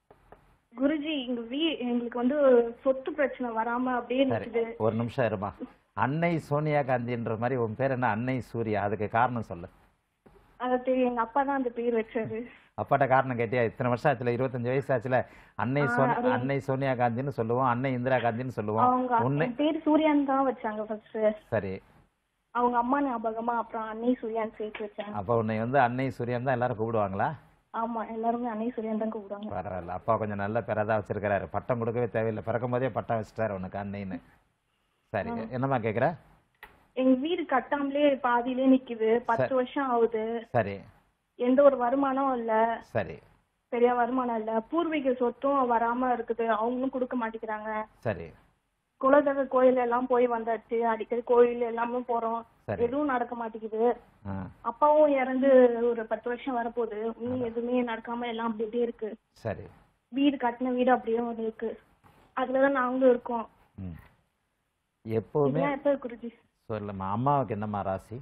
குருஜி எங்க வீ எங்களுக்கு வந்து சொத்து பிரச்சனை வராம அப்படியே சரி நிக்குது ஒரு நிமிஷம் இருமா அன்னை சோனியா காந்தின்ற மாதிரி உன் பேர் என்ன அன்னை சூர்யா அதுக்கு காரணம் சொல்லு அது தெரியும் எங்க அப்பா தான் அந்த பேர் வச்சாரு அப்பாட்ட காரணம் கேட்டியா இத்தனை வருஷம் ஆச்சுல இருபத்தஞ்சு வயசு ஆச்சுல அன்னை ஆ, சோனி அது- அன்னை சோனியா காந்தின்னு சொல்லுவோம் அன்னை இந்திரா காந்தின்னு சொல்லுவோம் அவங்க உன்னை என் பேர் சூர்யான்னு தான் வச்சாங்க ஃபர்ஸ்ட் சரி அவங்க அம்மா ஞாபகமா அப்புறம் அன்னை சூர்யான்னு சேர்த்து வச்சாங்க அப்போ உன்னை வந்து அன்னை சூரியன் தான் எல்லாரும் கூப்பிடுவாங்களா ஆமா எல்லாருமே அன்னை சூர்யான்னு தான் கூப்பிடுவாங்க பரவாயில்ல அப்பா கொஞ்சம் நல்ல பேரை தான் வச்சிருக்கிறாரு பட்டம் கொடுக்கவே தேவையில்லை பிறக்கும் போதே பட்டம் வச்சுட்டாரு உனக்கு அன்னைன்னு சரி ஆ. என்னம்மா கேட்குற எங்க வீடு கட்டாமலே பாதியிலே நிக்குது பத்து சரி. வருஷம் ஆகுது சரி எந்த ஒரு வருமானம் இல்ல சரி பெரிய வருமானம் இல்ல பூர்வீக சொத்தும் வராம இருக்குது அவங்களும் கொடுக்க மாட்டேங்கிறாங்க சரி குலதெய்வ கோயில் எல்லாம் போய் வந்தாச்சு அடிக்கடி கோயில் எல்லாமே போறோம் சரி. எதுவும் நடக்க மாட்டேங்குது ஆ அப்பாவும் இறந்து ஒரு பத்து வருஷம் வரப்போகுது இன்னும் எதுவுமே நடக்காம எல்லாம் அப்படி அப்படியே இருக்கு சரி வீடு கட்டின வீடு அப்படியே ஒண்ணு இருக்கு அதுலதான் நாங்களும் இருக்கோம் ம் எப்போவுமே இதெல்லாம் எப்ப குருஜி சொல்லம்மா அம்மாவுக்கு என்னம்மா ராசி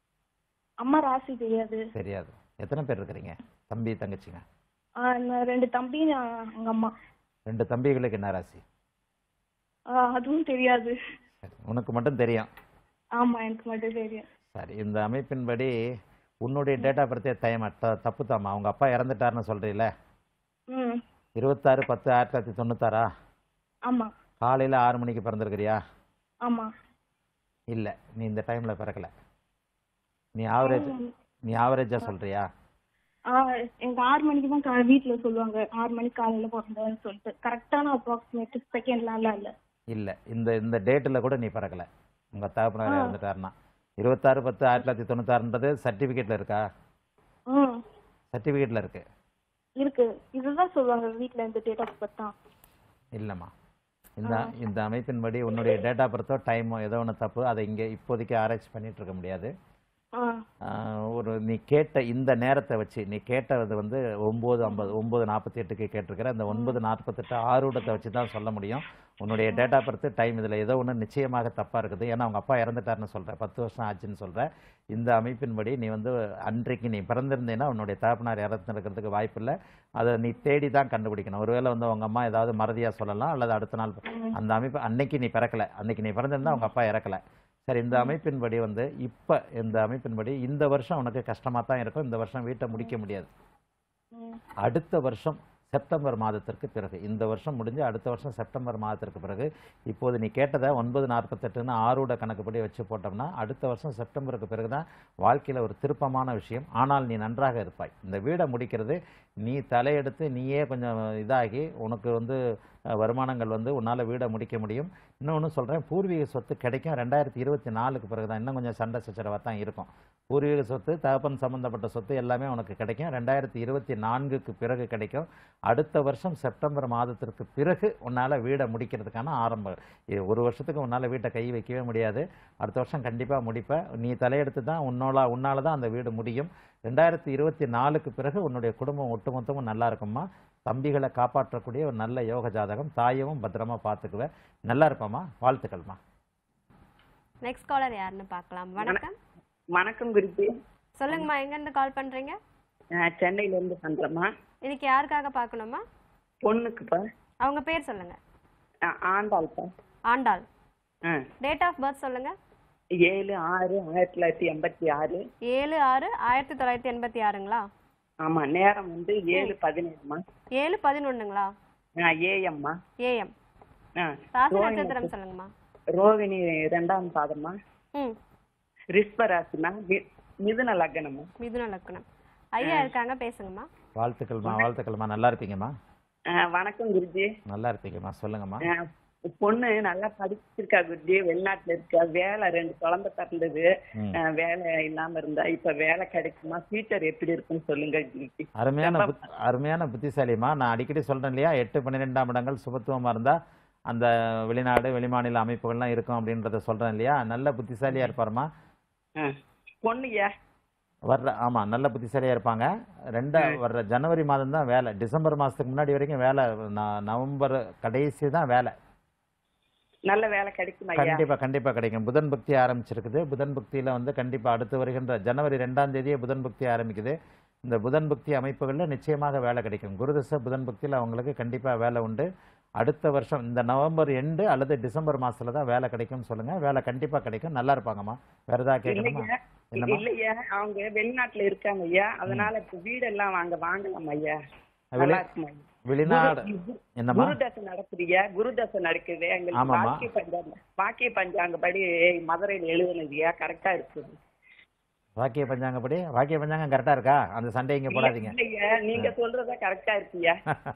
அம்மா ராசி தெரியாது தெரியாது எத்தனை பேர் இருக்கிறீங்க தம்பி தங்கச்சிங்க ஆஹ் நான் ரெண்டு தம்பி நான் எங்க அம்மா ரெண்டு தம்பிகளுக்கு என்ன ராசி ஆஹ் அதுவும் தெரியாது சரி உனக்கு மட்டும் தெரியும் ஆமா எனக்கு மட்டும் தெரியும் சரி இந்த அமைப்பின்படி உன்னுடைய டேட் ஆஃப் பர்த்தே டைம் தப்பு தாம்மா அவங்க அப்பா இறந்துட்டாருன்னு சொல்றீல ம் இருபத்தாறு பத்து ஆயிரத்தி தொள்ளாயிரத்தி தொண்ணூத்தாறா ஆமா காலையில் ஆறு மணிக்கு பிறந்திருக்கிறியா ஆமா இல்லை நீ இந்த டைமில் பிறக்கல நீ ஆவரேஜ் நீ ஆவரேஜாக சொல்றியா ஆஹ் எங்க ஆறு மணிக்கு தான் கா- வீட்டுல சொல்லுவாங்க ஆறு மணிக்கு காலையில பிறந்தேன்னு சொல்லிட்டு கரெக்டான அப்ராக்சிமேட் செகண்ட்லாம் இல்ல இல்லை இந்த இந்த டேட்டில் கூட நீ பிறக்கல உங்கள் தகப்பனார் ஆ. இறந்துட்டாருன்னா இருபத்தாறு பத்து ஆயிரத்தி தொள்ளாயிரத்தி தொண்ணூத்தாறுன்றது சர்டிஃபிகேட்டில் இருக்கா ம் சர்டிஃபிகேட்டில் இருக்கு இருக்கு இதுதான் சொல்லுவாங்க வீட்ல இந்த டேட் ஆஃப் பர்த் தான் இல்லைம்மா இந்த இந்த அமைப்பின்படி உன்னுடைய டேட் ஆஃப் பர்த்தோ டைமோ ஏதோ ஒன்று தப்பு அதை இங்கே இப்போதைக்கு ஆராய்ச்சி பண்ணிட்டு இருக்க முடியாது ஆ ஆஹ் ஒரு நீ கேட்ட இந்த நேரத்தை வச்சு நீ கேட்டது வந்து ஒம்பது ஐம்பது ஒம்பது நாற்பத்தி எட்டுக்கு கேட்டிருக்கிற அந்த ஒன்பது நாற்பத்தெட்டு ஆரூடத்தை வச்சு தான் சொல்ல முடியும் உன்னுடைய டேட் ஆஃப் பர்த் டைம் இதில் ஏதோ ஒன்று நிச்சயமாக தப்பாக இருக்குது ஏன்னா அவங்க அப்பா இறந்துட்டாருன்னு சொல்கிற பத்து வருஷம் ஆச்சுன்னு சொல்கிற இந்த அமைப்பின்படி நீ வந்து அன்றைக்கு நீ பிறந்திருந்தேன்னா உன்னுடைய தகப்பனார் இறந்துருக்கிறதுக்கு வாய்ப்பு இல்லை அதை நீ தேடி தான் கண்டுபிடிக்கணும் ஒருவேளை வந்து அவங்க அம்மா ஏதாவது மறதியாக சொல்லலாம் அல்லது அடுத்த நாள் அந்த அமைப்பு அன்னைக்கு நீ பிறக்கல அன்னைக்கு நீ பிறந்திருந்தா அவங்க அப்பா இறக்கல சரி இந்த அமைப்பின்படி வந்து இப்போ இந்த அமைப்பின்படி இந்த வருஷம் உனக்கு கஷ்டமாக தான் இருக்கும் இந்த வருஷம் வீட்டை முடிக்க முடியாது அடுத்த வருஷம் செப்டம்பர் மாதத்திற்கு பிறகு இந்த வருஷம் முடிஞ்சு அடுத்த வருஷம் செப்டம்பர் மாதத்திற்கு பிறகு இப்போது நீ கேட்டதை ஒன்பது நாற்பத்தெட்டுன்னு ஆறோட கணக்குப்படி வச்சு போட்டோம்னா அடுத்த வருஷம் செப்டம்பருக்கு பிறகு தான் வாழ்க்கையில் ஒரு திருப்பமான விஷயம் ஆனால் நீ நன்றாக இருப்பாய் இந்த வீடை முடிக்கிறது நீ தலையெடுத்து நீயே கொஞ்சம் இதாகி உனக்கு வந்து அஹ், வருமானங்கள் வந்து உன்னால் வீடை முடிக்க முடியும் இன்னொன்று சொல்கிறேன் பூர்வீக சொத்து கிடைக்கும் ரெண்டாயிரத்தி இருபத்தி நாலுக்கு பிறகு தான் இன்னும் கொஞ்சம் சண்டை சச்சரவாக தான் இருக்கும் பூர்வீக சொத்து தகப்பன் சம்மந்தப்பட்ட சொத்து எல்லாமே உனக்கு கிடைக்கும் ரெண்டாயிரத்தி இருபத்தி நான்குக்கு பிறகு கிடைக்கும் அடுத்த வருஷம் செப்டம்பர் மாதத்திற்கு பிறகு உன்னால் வீடை முடிக்கிறதுக்கான ஆரம்பம் இது ஒரு வருஷத்துக்கு உன்னால் வீட்டை கை வைக்கவே முடியாது அடுத்த வருஷம் கண்டிப்பாக முடிப்ப நீ தலையெடுத்து தான் உன்னோட உன்னால தான் அந்த வீடு முடியும் ரெண்டாயிரத்தி இருபத்தி நாலுக்கு பிறகு உன்னுடைய குடும்பம் ஒட்டுமொத்தமும் நல்லா இருக்கும்மா தம்பிகளை காப்பாற்றக்கூடிய ஒரு நல்ல யோக ஜாதகம் தாயவும் பத்திரமா பார்த்துக்குவேன் நல்லா இருப்பம்மா வாழ்த்துக்கள்மா நெக்ஸ்ட் காலர் யாருன்னு பார்க்கலாம் வணக்கம் வணக்கம் குருஜி சொல்லுங்கம்மா எங்க இருந்து கால் பண்றீங்க நான் சென்னையில இருந்து பண்றேம்மா இன்னைக்கு யாருக்காக பார்க்கணுமா பொண்ணுக்குப்பா அவங்க பேர் சொல்லுங்க ஆ- ஆண்டாள்ப்பா ஆண்டாள் ஆ டேட் ஆஃப் பர்த் சொல்லுங்க ஏழு ஆறு ஆயிரத்தி தொள்ளாயிரத்தி எண்பத்தி ஆறு ஏழு ஆறு ஆயிரத்தி தொள்ளாயிரத்தி எண்பத்தி ஆறுங்களா ஆமா நேரம் வந்து ஏழு பதினேழுமா ஏழு பதினொன்னுங்களா ஏஎம்மா ஏஎம் ஆ ராசி ரோஹிணி நட்சத்திரம் சொல்லுங்கம்மா ரோகிணி ரெண்டாம் பாதம்மா ம் ரிஷ்பராசிமா மி- மிதுன லக்னம்மா மிதுன லக்னம் ஐயா இருக்காங்க பேசுங்கம்மா வாழ்த்துக்கள்மா வாழ்த்துக்கள்மா நல்லா இருப்பீங்கம்மா ஆ, வணக்கம் குருஜி நல்லா இருப்பீங்கம்மா சொல்லுங்கம்மா ஆ, பொண்ணு நல்லா படிச்சிருக்கா குருஜி வெளிநாட்டுல இருக்கா வேலை ரெண்டு குழந்தை பிறந்தது ம். ஆ, வேலை இல்லாம இருந்தா இப்ப வேலை கிடைக்குமா ஃபியூச்சர் எப்படி இருக்குன்னு சொல்லுங்க குருஜி அருமையான புத்- அருமையான புத்திசாலிமா நான் அடிக்கடி சொல்றேன் இல்லையா எட்டு பன்னிரெண்டாம் இடங்கள் சுபத்துவமா இருந்தா அந்த வெளிநாடு வெளிமாநில அமைப்புகள்லாம் இருக்கும் அப்படின்றத சொல்றேன் இல்லையா நல்ல புத்திசாலியா இருப்பாருமா ஆ. பொண்ணுயா வர்ற ஆமா நல்ல புத்திசாலியா இருப்பாங்க ரெண்டா வர்ற ஜனவரி மாதம் தான் வேலை டிசம்பர் மாசத்துக்கு முன்னாடி வரைக்கும் வேலை ந- நவம்பர் கடைசி தான் வேலை நல்ல வேலை கிடைக்குமா ஐயா கண்டிப்பா கண்டிப்பா கிடைக்கும் புதன் பக்தி ஆரம்பிச்சிருக்குது புதன் பக்தியில வந்து கண்டிப்பா அடுத்து வருகின்ற ஜனவரி ரெண்டாம் தேதியே புதன் பக்தி ஆரம்பிக்குது இந்த புதன் பக்தி அமைப்புகள்ல நிச்சயமாக வேலை கிடைக்கும் குருதச புதன் பக்தியில அவங்களுக்கு கண்டிப்பா வேலை உண்டு அடுத்த வருஷம் இந்த நவம்பர் எண்டு அல்லது டிசம்பர் மாசத்துல தான் வேலை கிடைக்கும்னு சொல்லுங்க வேலை கண்டிப்பா கிடைக்கும் நல்லா இருப்பாங்கம்மா வேற ஏதாவது கேட்கணுமா இல்லையா என்னம்மா இல்லையா அவங்க வெளிநாட்டுல இருக்காங்க ஐயா அதனால இப்ப வீடெல்லாம் வாங்க வாங்கலாம் ஐயா வெளி நல்லா இருக்குமா ஐயா? வெளிநாடு குரு- என்னம்மா குருதசை நடக்குதுயா குருதசை நடக்குது எங்களுக்கு ஆமாம்மா. பாக்கிய பஞ்சாங்க பாக்கிய பஞ்சாங்க படி மதுரையில எழுதுனதுயா கரெக்டா இருக்குது வாக்கிய பஞ்சாங்கப்படி வாக்கிய பஞ்சாங்கம் கரெக்டா இருக்கா அந்த சண்டை இங்க போடாதீங்க இல்லையா நீங்க சொல்றதா கரெக்டா இருக்குயா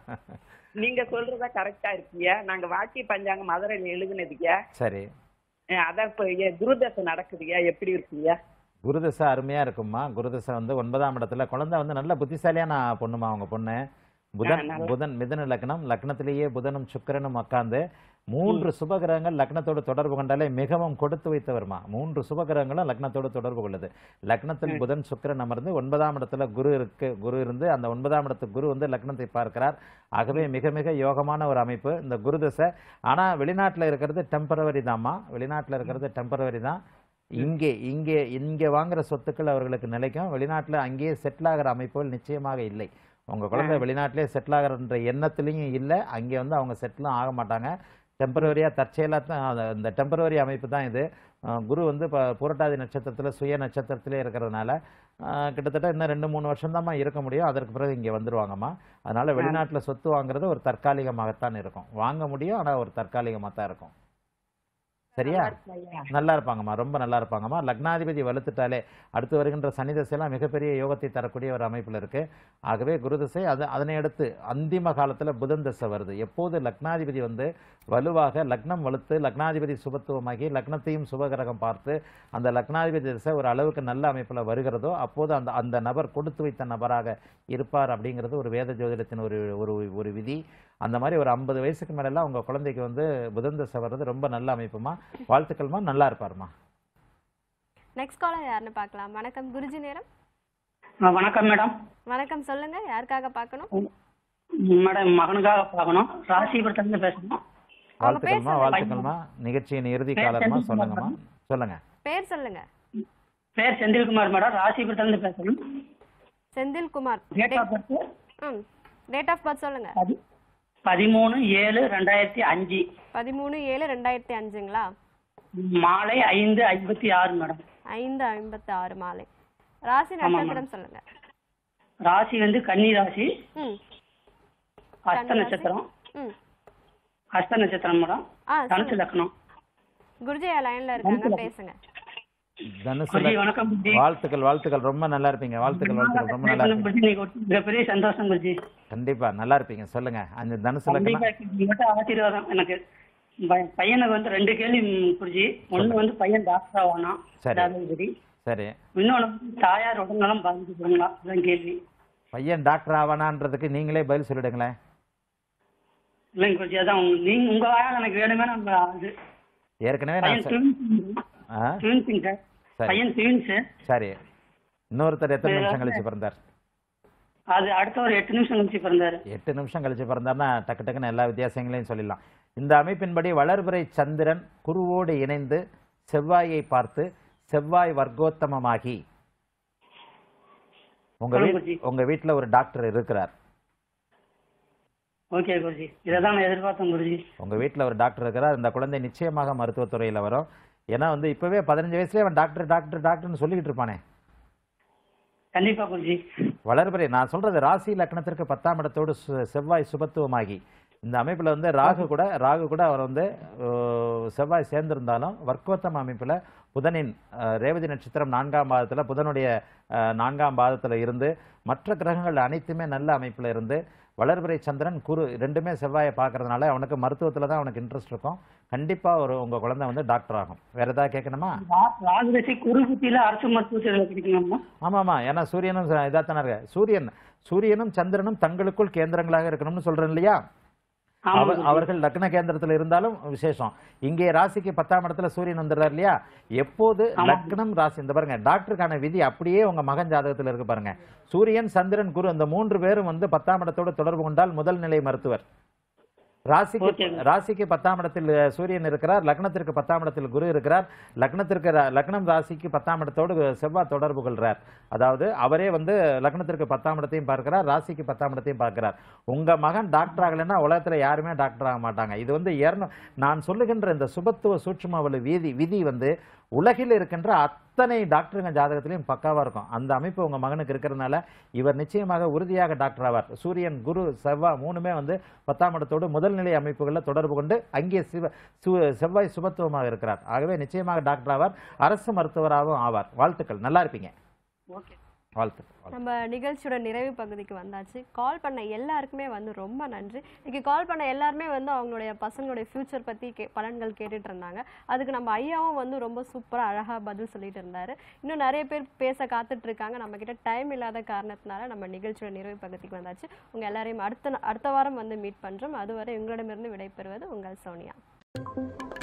நீங்க சொல்றதா கரெக்டா இருக்குயா நாங்க வாக்கிய பஞ்சாங்க மதுரையில எழுதுனதுயா சரி அஹ் அதான் இப்ப ஏ, குருதசை நடக்குதுயா எப்படி இருக்குயா குருதசை அருமையா இருக்கும்மா குருதசை வந்து ஒன்பதாம் இடத்துல குழந்தை வந்து நல்ல புத்திசாலியான பொண்ணுமா அவங்க பொண்ணு புதன் ஆ, நல்லா. புதன் மிதன லக்னம் லக்னத்திலேயே புதனும் சுக்கிரனும் உட்காந்து மூன்று சுபகிரகங்கள் லக்னத்தோடு தொடர்பு கொண்டாலே மிகவும் கொடுத்து வைத்தவர்மா மூன்று சுபகிரகங்களும் லக்னத்தோடு தொடர்பு கொள்ளுது லக்னத்தில் ம். புதன் சுக்கிரன் அமர்ந்து ஒன்பதாம் இடத்துல குரு இருக்கு குரு இருந்து அந்த ஒன்பதாம் இடத்து குரு வந்து லக்னத்தை பார்க்கிறார் ஆகவே மிக மிக யோகமான ஒரு அமைப்பு இந்த குருதசை ஆனா வெளிநாட்டுல இருக்கிறது டெம்பரவரி தாம்மா வெளிநாட்டுல இருக்கிறது டெம்பரவரி தான் இங்கே இங்கே இங்கே வாங்குற சொத்துக்கள் அவர்களுக்கு நிலைக்கும் வெளிநாட்டுல அங்கேயே செட்டில் ஆகிற அமைப்புகள் நிச்சயமாக இல்லை உங்க குழந்தை வெளிநாட்டிலே செட்டில் ஆகிறன்ற எண்ணத்துலையும் இல்லை அங்கே வந்து அவங்க செட்டிலும் ஆக மாட்டாங்க டெம்பரவரியாக தற்செயலாக தான் அது- இந்த டெம்பரவரி அமைப்பு தான் இது அஹ் குரு வந்து இப்போ புரட்டாதி நட்சத்திரத்தில் சுய நட்சத்திரத்திலே இருக்கிறதுனால அஹ் கிட்டத்தட்ட இன்னும் ரெண்டு மூணு வருஷம் இருக்க முடியும் அதற்கு பிறகு இங்கே வந்துருவாங்கம்மா அதனால வெளிநாட்டில் சொத்து வாங்குறது ஒரு தற்காலிகமாகத்தான் இருக்கும் வாங்க முடியும் ஆனால் ஒரு தற்காலிகமாக தான் இருக்கும் சரியா நல்லா இருப்பாங்கம்மா ரொம்ப நல்லா இருப்பாங்கம்மா லக்னாதிபதி வலுத்துட்டாலே அடுத்து வருகின்ற சனி தசையெல்லாம் மிகப்பெரிய யோகத்தை தரக்கூடிய ஒரு அமைப்பில் இருக்கு ஆகவே குருதசை அது அதனை அடுத்து அந்திம காலத்தில் புதன் தசை வருது எப்போது லக்னாதிபதி வந்து வலுவாக லக்னம் வலுத்து லக்னாதிபதி சுபத்துவமாகி லக்னத்தையும் சுபகிரகம் பார்த்து அந்த லக்னாதிபதி தசை ஒரு அளவுக்கு நல்ல அமைப்பில் வருகிறதோ அப்போது அந்த அந்த நபர் கொடுத்து வைத்த நபராக இருப்பார் அப்படிங்கிறது ஒரு வேத ஜோதிடத்தின் ஒரு ஒரு ஒரு விதி அந்த மாதிரி ஒரு ஐம்பது வயசுக்கு மேலெல்லாம் உங்க குழந்தைக்கு வந்து புதன் தசை வர்றது ரொம்ப நல்ல அமைப்புமா வாழ்த்துக்கள்மா நல்லா இருப்பாருமா நெக்ஸ்ட் காலர் யாருன்னு பார்க்கலாம் வணக்கம் குருஜி நேரம் ஆ, வணக்கம் மேடம் வணக்கம் சொல்லுங்க யாருக்காக பார்க்கணும் மேடம் மகனுக்காக பார்க்கணும் ராசிபுரத்துலேருந்து பேசணும் வாழ்த்துக்கள்மா சொல்லுங்க. வாழ்த்துக்கள்மா நிகழ்ச்சியின் இறுதி காலமா சொல்லுங்கம்மா சொல்லுங்க பேர் சொல்லுங்க பேர் செந்தில்குமார் மேடம் ராசிபுரத்துலேருந்து பேசணும் செந்தில்குமார் டேட் ஆஃப் பர்த் ம் டேட் ஆஃப் பர்த் சொல்லுங்க பதிமூணு ஏழு ரெண்டாயிரத்தி அஞ்சு பதிமூணு ஏழு ரெண்டாயிரத்தி அஞ்சுங்களா மாலை ஐந்து ஐம்பத்தி ஆறு மேடம் ஐந்து ஐம்பத்தி ஆறு மாலை ராசி ஆமா, நட்சத்திரம் சொல்லுங்க ராசி வந்து கன்னி ராசி ம் அஸ்த கன்னி ராசி. நட்சத்திரம் ம் அஸ்த நட்சத்திரம் மேடம் ஆ தனுசு சொல்லுங்க. லக்னம் குருஜி லைன்ல இருக்காங்க பேசுங்க தனுசு குருஜி, லக்னம். வணக்கம் குருஜி. வாழ்த்துக்கள் வாழ்த்துக்கள் ரொம்ப நல்லா இருப்பீங்க வாழ்த்துக்கள் வாழ்த்துக்கள் ரொம்ப நல்லா பேசணும் இருப்பீங்க குருஜி நீங்க ஒரு மிகப்பெரிய சந்தோஷம் குருஜி கண்டிப்பா நல்லா இருப்பீங்க சொல்லுங்க அந்த தனுசு கண்டிப்பா லக்னம் உங்கள்கிட்ட ஆசீர்வாதம் எனக்கு பை- பையனுக்கு வந்து ரெண்டு கேள்வி ம், குருஜி ஒண்ணு வந்து பையன் டாக்டர் ஆகணும் சரி. ஜாதகப்படி சரி இன்னொன்னு வந்து தாயார் உடல்நலம் பாதிக்கப்படுங்களா அதான் கேள்வி பையன் டாக்டர் ஆவானான்றதுக்கு நீங்களே பதில் சொல்லிடுங்களேன் இல்லைங்க குருஜி அதான் உங்க- நீங்க உங்க வாயால் எனக்கு வேணுமே நம்ம அது ஏற்கனவே பையன் நான் சொ- ட்வின்ஸ் ஆ ட்வின்ஸுங்க சார் சரி. பையன் ட்வின்ஸ் சரி இன்னொருத்தர் எத்தனை இது நிமிஷம் வந்து- கழிச்சு பிறந்தார் அது அடுத்த ஒரு எட்டு நிமிஷம் கழிச்சு பிறந்தாரு எட்டு நிமிஷம் கழிச்சு பிறந்தார்னா டக்கு டக்குன்னு எல்லா வித்தியாசங்களையும் சொல்லிடலாம் இந்த அமைப்பின்படி வளர்பிறை சந்திரன் குருவோடு இணைந்து செவ்வாயை பார்த்து செவ்வாய் வர்க்கோத்தமமாகி உங்க சொல்லுங்க வீட் உங்க வீட்டுல ஒரு டாக்டர் இருக்கிறார் ஓகே குருஜி இதை தான் நான் எதிர்பார்த்தேன் குருஜி உங்க வீட்டுல ஒரு டாக்டர் இருக்கிறார் இந்த குழந்தை நிச்சயமாக மருத்துவத்துறையில வரும் ஏன்னா வந்து இப்பவே பதினஞ்சு வயசுலயே அவன் டாக்டர் டாக்டர் டாக்டர்னு சொல்லிக்கிட்டு இருப்பானே கண்டிப்பா குருஜி வளர்பிறை நான் சொல்றது ராசி லக்னத்திற்கு பத்தாம் இடத்தோடு சு- செவ்வாய் சுபத்துவமாகி இந்த அமைப்புல வந்து ராகு கூட ராகு கூட அவர் வந்து அஹ், செவ்வாய் சேர்ந்திருந்தாலும் வர்க்கோத்தம அமைப்புல புதனின் அஹ், ரேவதி நட்சத்திரம் நான்காம் பாதத்துல புதனுடைய அஹ், நான்காம் பாதத்துல இருந்து மற்ற கிரகங்கள் அனைத்துமே நல்ல அமைப்புல இருந்து வளர்பிறை சந்திரன் குரு ரெண்டுமே செவ்வாயை பார்க்கறதுனால அவனுக்கு மருத்துவத்துல தான் அவனுக்கு இன்ட்ரெஸ்ட் இருக்கும் கண்டிப்பா ஒரு உங்க குழந்தை வந்து டாக்டர் ஆகும் வேற ஏதாவது கேட்கணுமா ரா- ராஜதசி குருபுத்தியில அரசு மருத்துவத்தில் கிடைக்குங்கம்மா ஆமாமா ஏன்னா சூரியனும் இதாத்தானே இருக்கு சூரியன் சூரியனும் சந்திரனும் தங்களுக்குள் கேந்திரங்களாக இருக்கணும்னு சொல்றேன் இல்லையா ஆமா அவர் குருஜி. அவர்கள் லக்ன கேந்திரத்துல இருந்தாலும் விசேஷம் இங்கே ராசிக்கு பத்தாம் இடத்துல சூரியன் வந்துடுறார் இல்லையா எப்போது லக்னம் ராசி இந்த பாருங்க டாக்டருக்கான விதி அப்படியே உங்க மகன் ஜாதகத்துல இருக்கு பாருங்க சூரியன் சந்திரன் குரு இந்த மூன்று பேரும் வந்து பத்தாம் இடத்தோடு தொடர்பு கொண்டால் முதல் நிலை மருத்துவர் ராசிக்கு ராசிக்கு பத்தாம் இடத்தில் அஹ், சூரியன் இருக்கிறார் லக்னத்திற்கு பத்தாம் இடத்தில் குரு இருக்கிறார் லக்னத்திற்கு ரா- லக்னம் ராசிக்கு பத்தாம் இடத்தோடு செவ்வாய் தொடர்பு கொள்றார் அதாவது அவரே வந்து லக்னத்திற்கு பத்தாம் இடத்தையும் பார்க்கிறார் ராசிக்கு பத்தாம் இடத்தையும் பார்க்கிறார் உங்க மகன் டாக்டர் ஆகலைன்னா உலகத்துல யாருமே டாக்டர் ஆக மாட்டாங்க இது வந்து இரநூ நான் சொல்லுகின்ற இந்த சுபத்துவ சூட்சுமவலு விதி விதி வந்து உலகில் இருக்கின்ற அத்தனை டாக்டருங்க ஜாதகத்திலையும் பக்காவா இருக்கும் அந்த அமைப்பு உங்க மகனுக்கு இருக்கிறதுனால இவர் நிச்சயமாக உறுதியாக டாக்டர் ஆவார் சூரியன் குரு செவ்வாய் மூணுமே வந்து பத்தாம் இடத்தோடு முதல் நிலை அமைப்புகளில் தொடர்பு கொண்டு அங்கே சிவ சு- செவ்வாய் சுபத்துவமாக இருக்கிறார் ஆகவே நிச்சயமாக டாக்டர் ஆவார் அரசு மருத்துவராகவும் ஆவார் வாழ்த்துக்கள் நல்லா இருப்பீங்க வாழ்த்துக்கள் நம்ம நிகழ்ச்சியோட நிறைவு பகுதிக்கு வந்தாச்சு கால் பண்ண எல்லாருக்குமே வந்து ரொம்ப நன்றி இன்னைக்கு கால் பண்ண எல்லாருமே வந்து அவங்களுடைய பசங்களுடைய ஃப்யூச்சர் பற்றி கே பலன்கள் கேட்டுட்டு இருந்தாங்க அதுக்கு நம்ம ஐயாவும் வந்து ரொம்ப சூப்பராக அழகாக பதில் சொல்லிட்டு இருந்தாரு இன்னும் நிறைய பேர் பேச காத்துட்டு இருக்காங்க நம்ம கிட்ட டைம் இல்லாத காரணத்தினால நம்ம நிகழ்ச்சியோட நிறைவு பகுதிக்கு வந்தாச்சு உங்கள் எல்லாரையும் அடுத்த அடுத்த வாரம் வந்து மீட் பண்ணுறோம் அதுவரை உங்களிடமிருந்து விடைபெறுவது உங்கள் சோனியா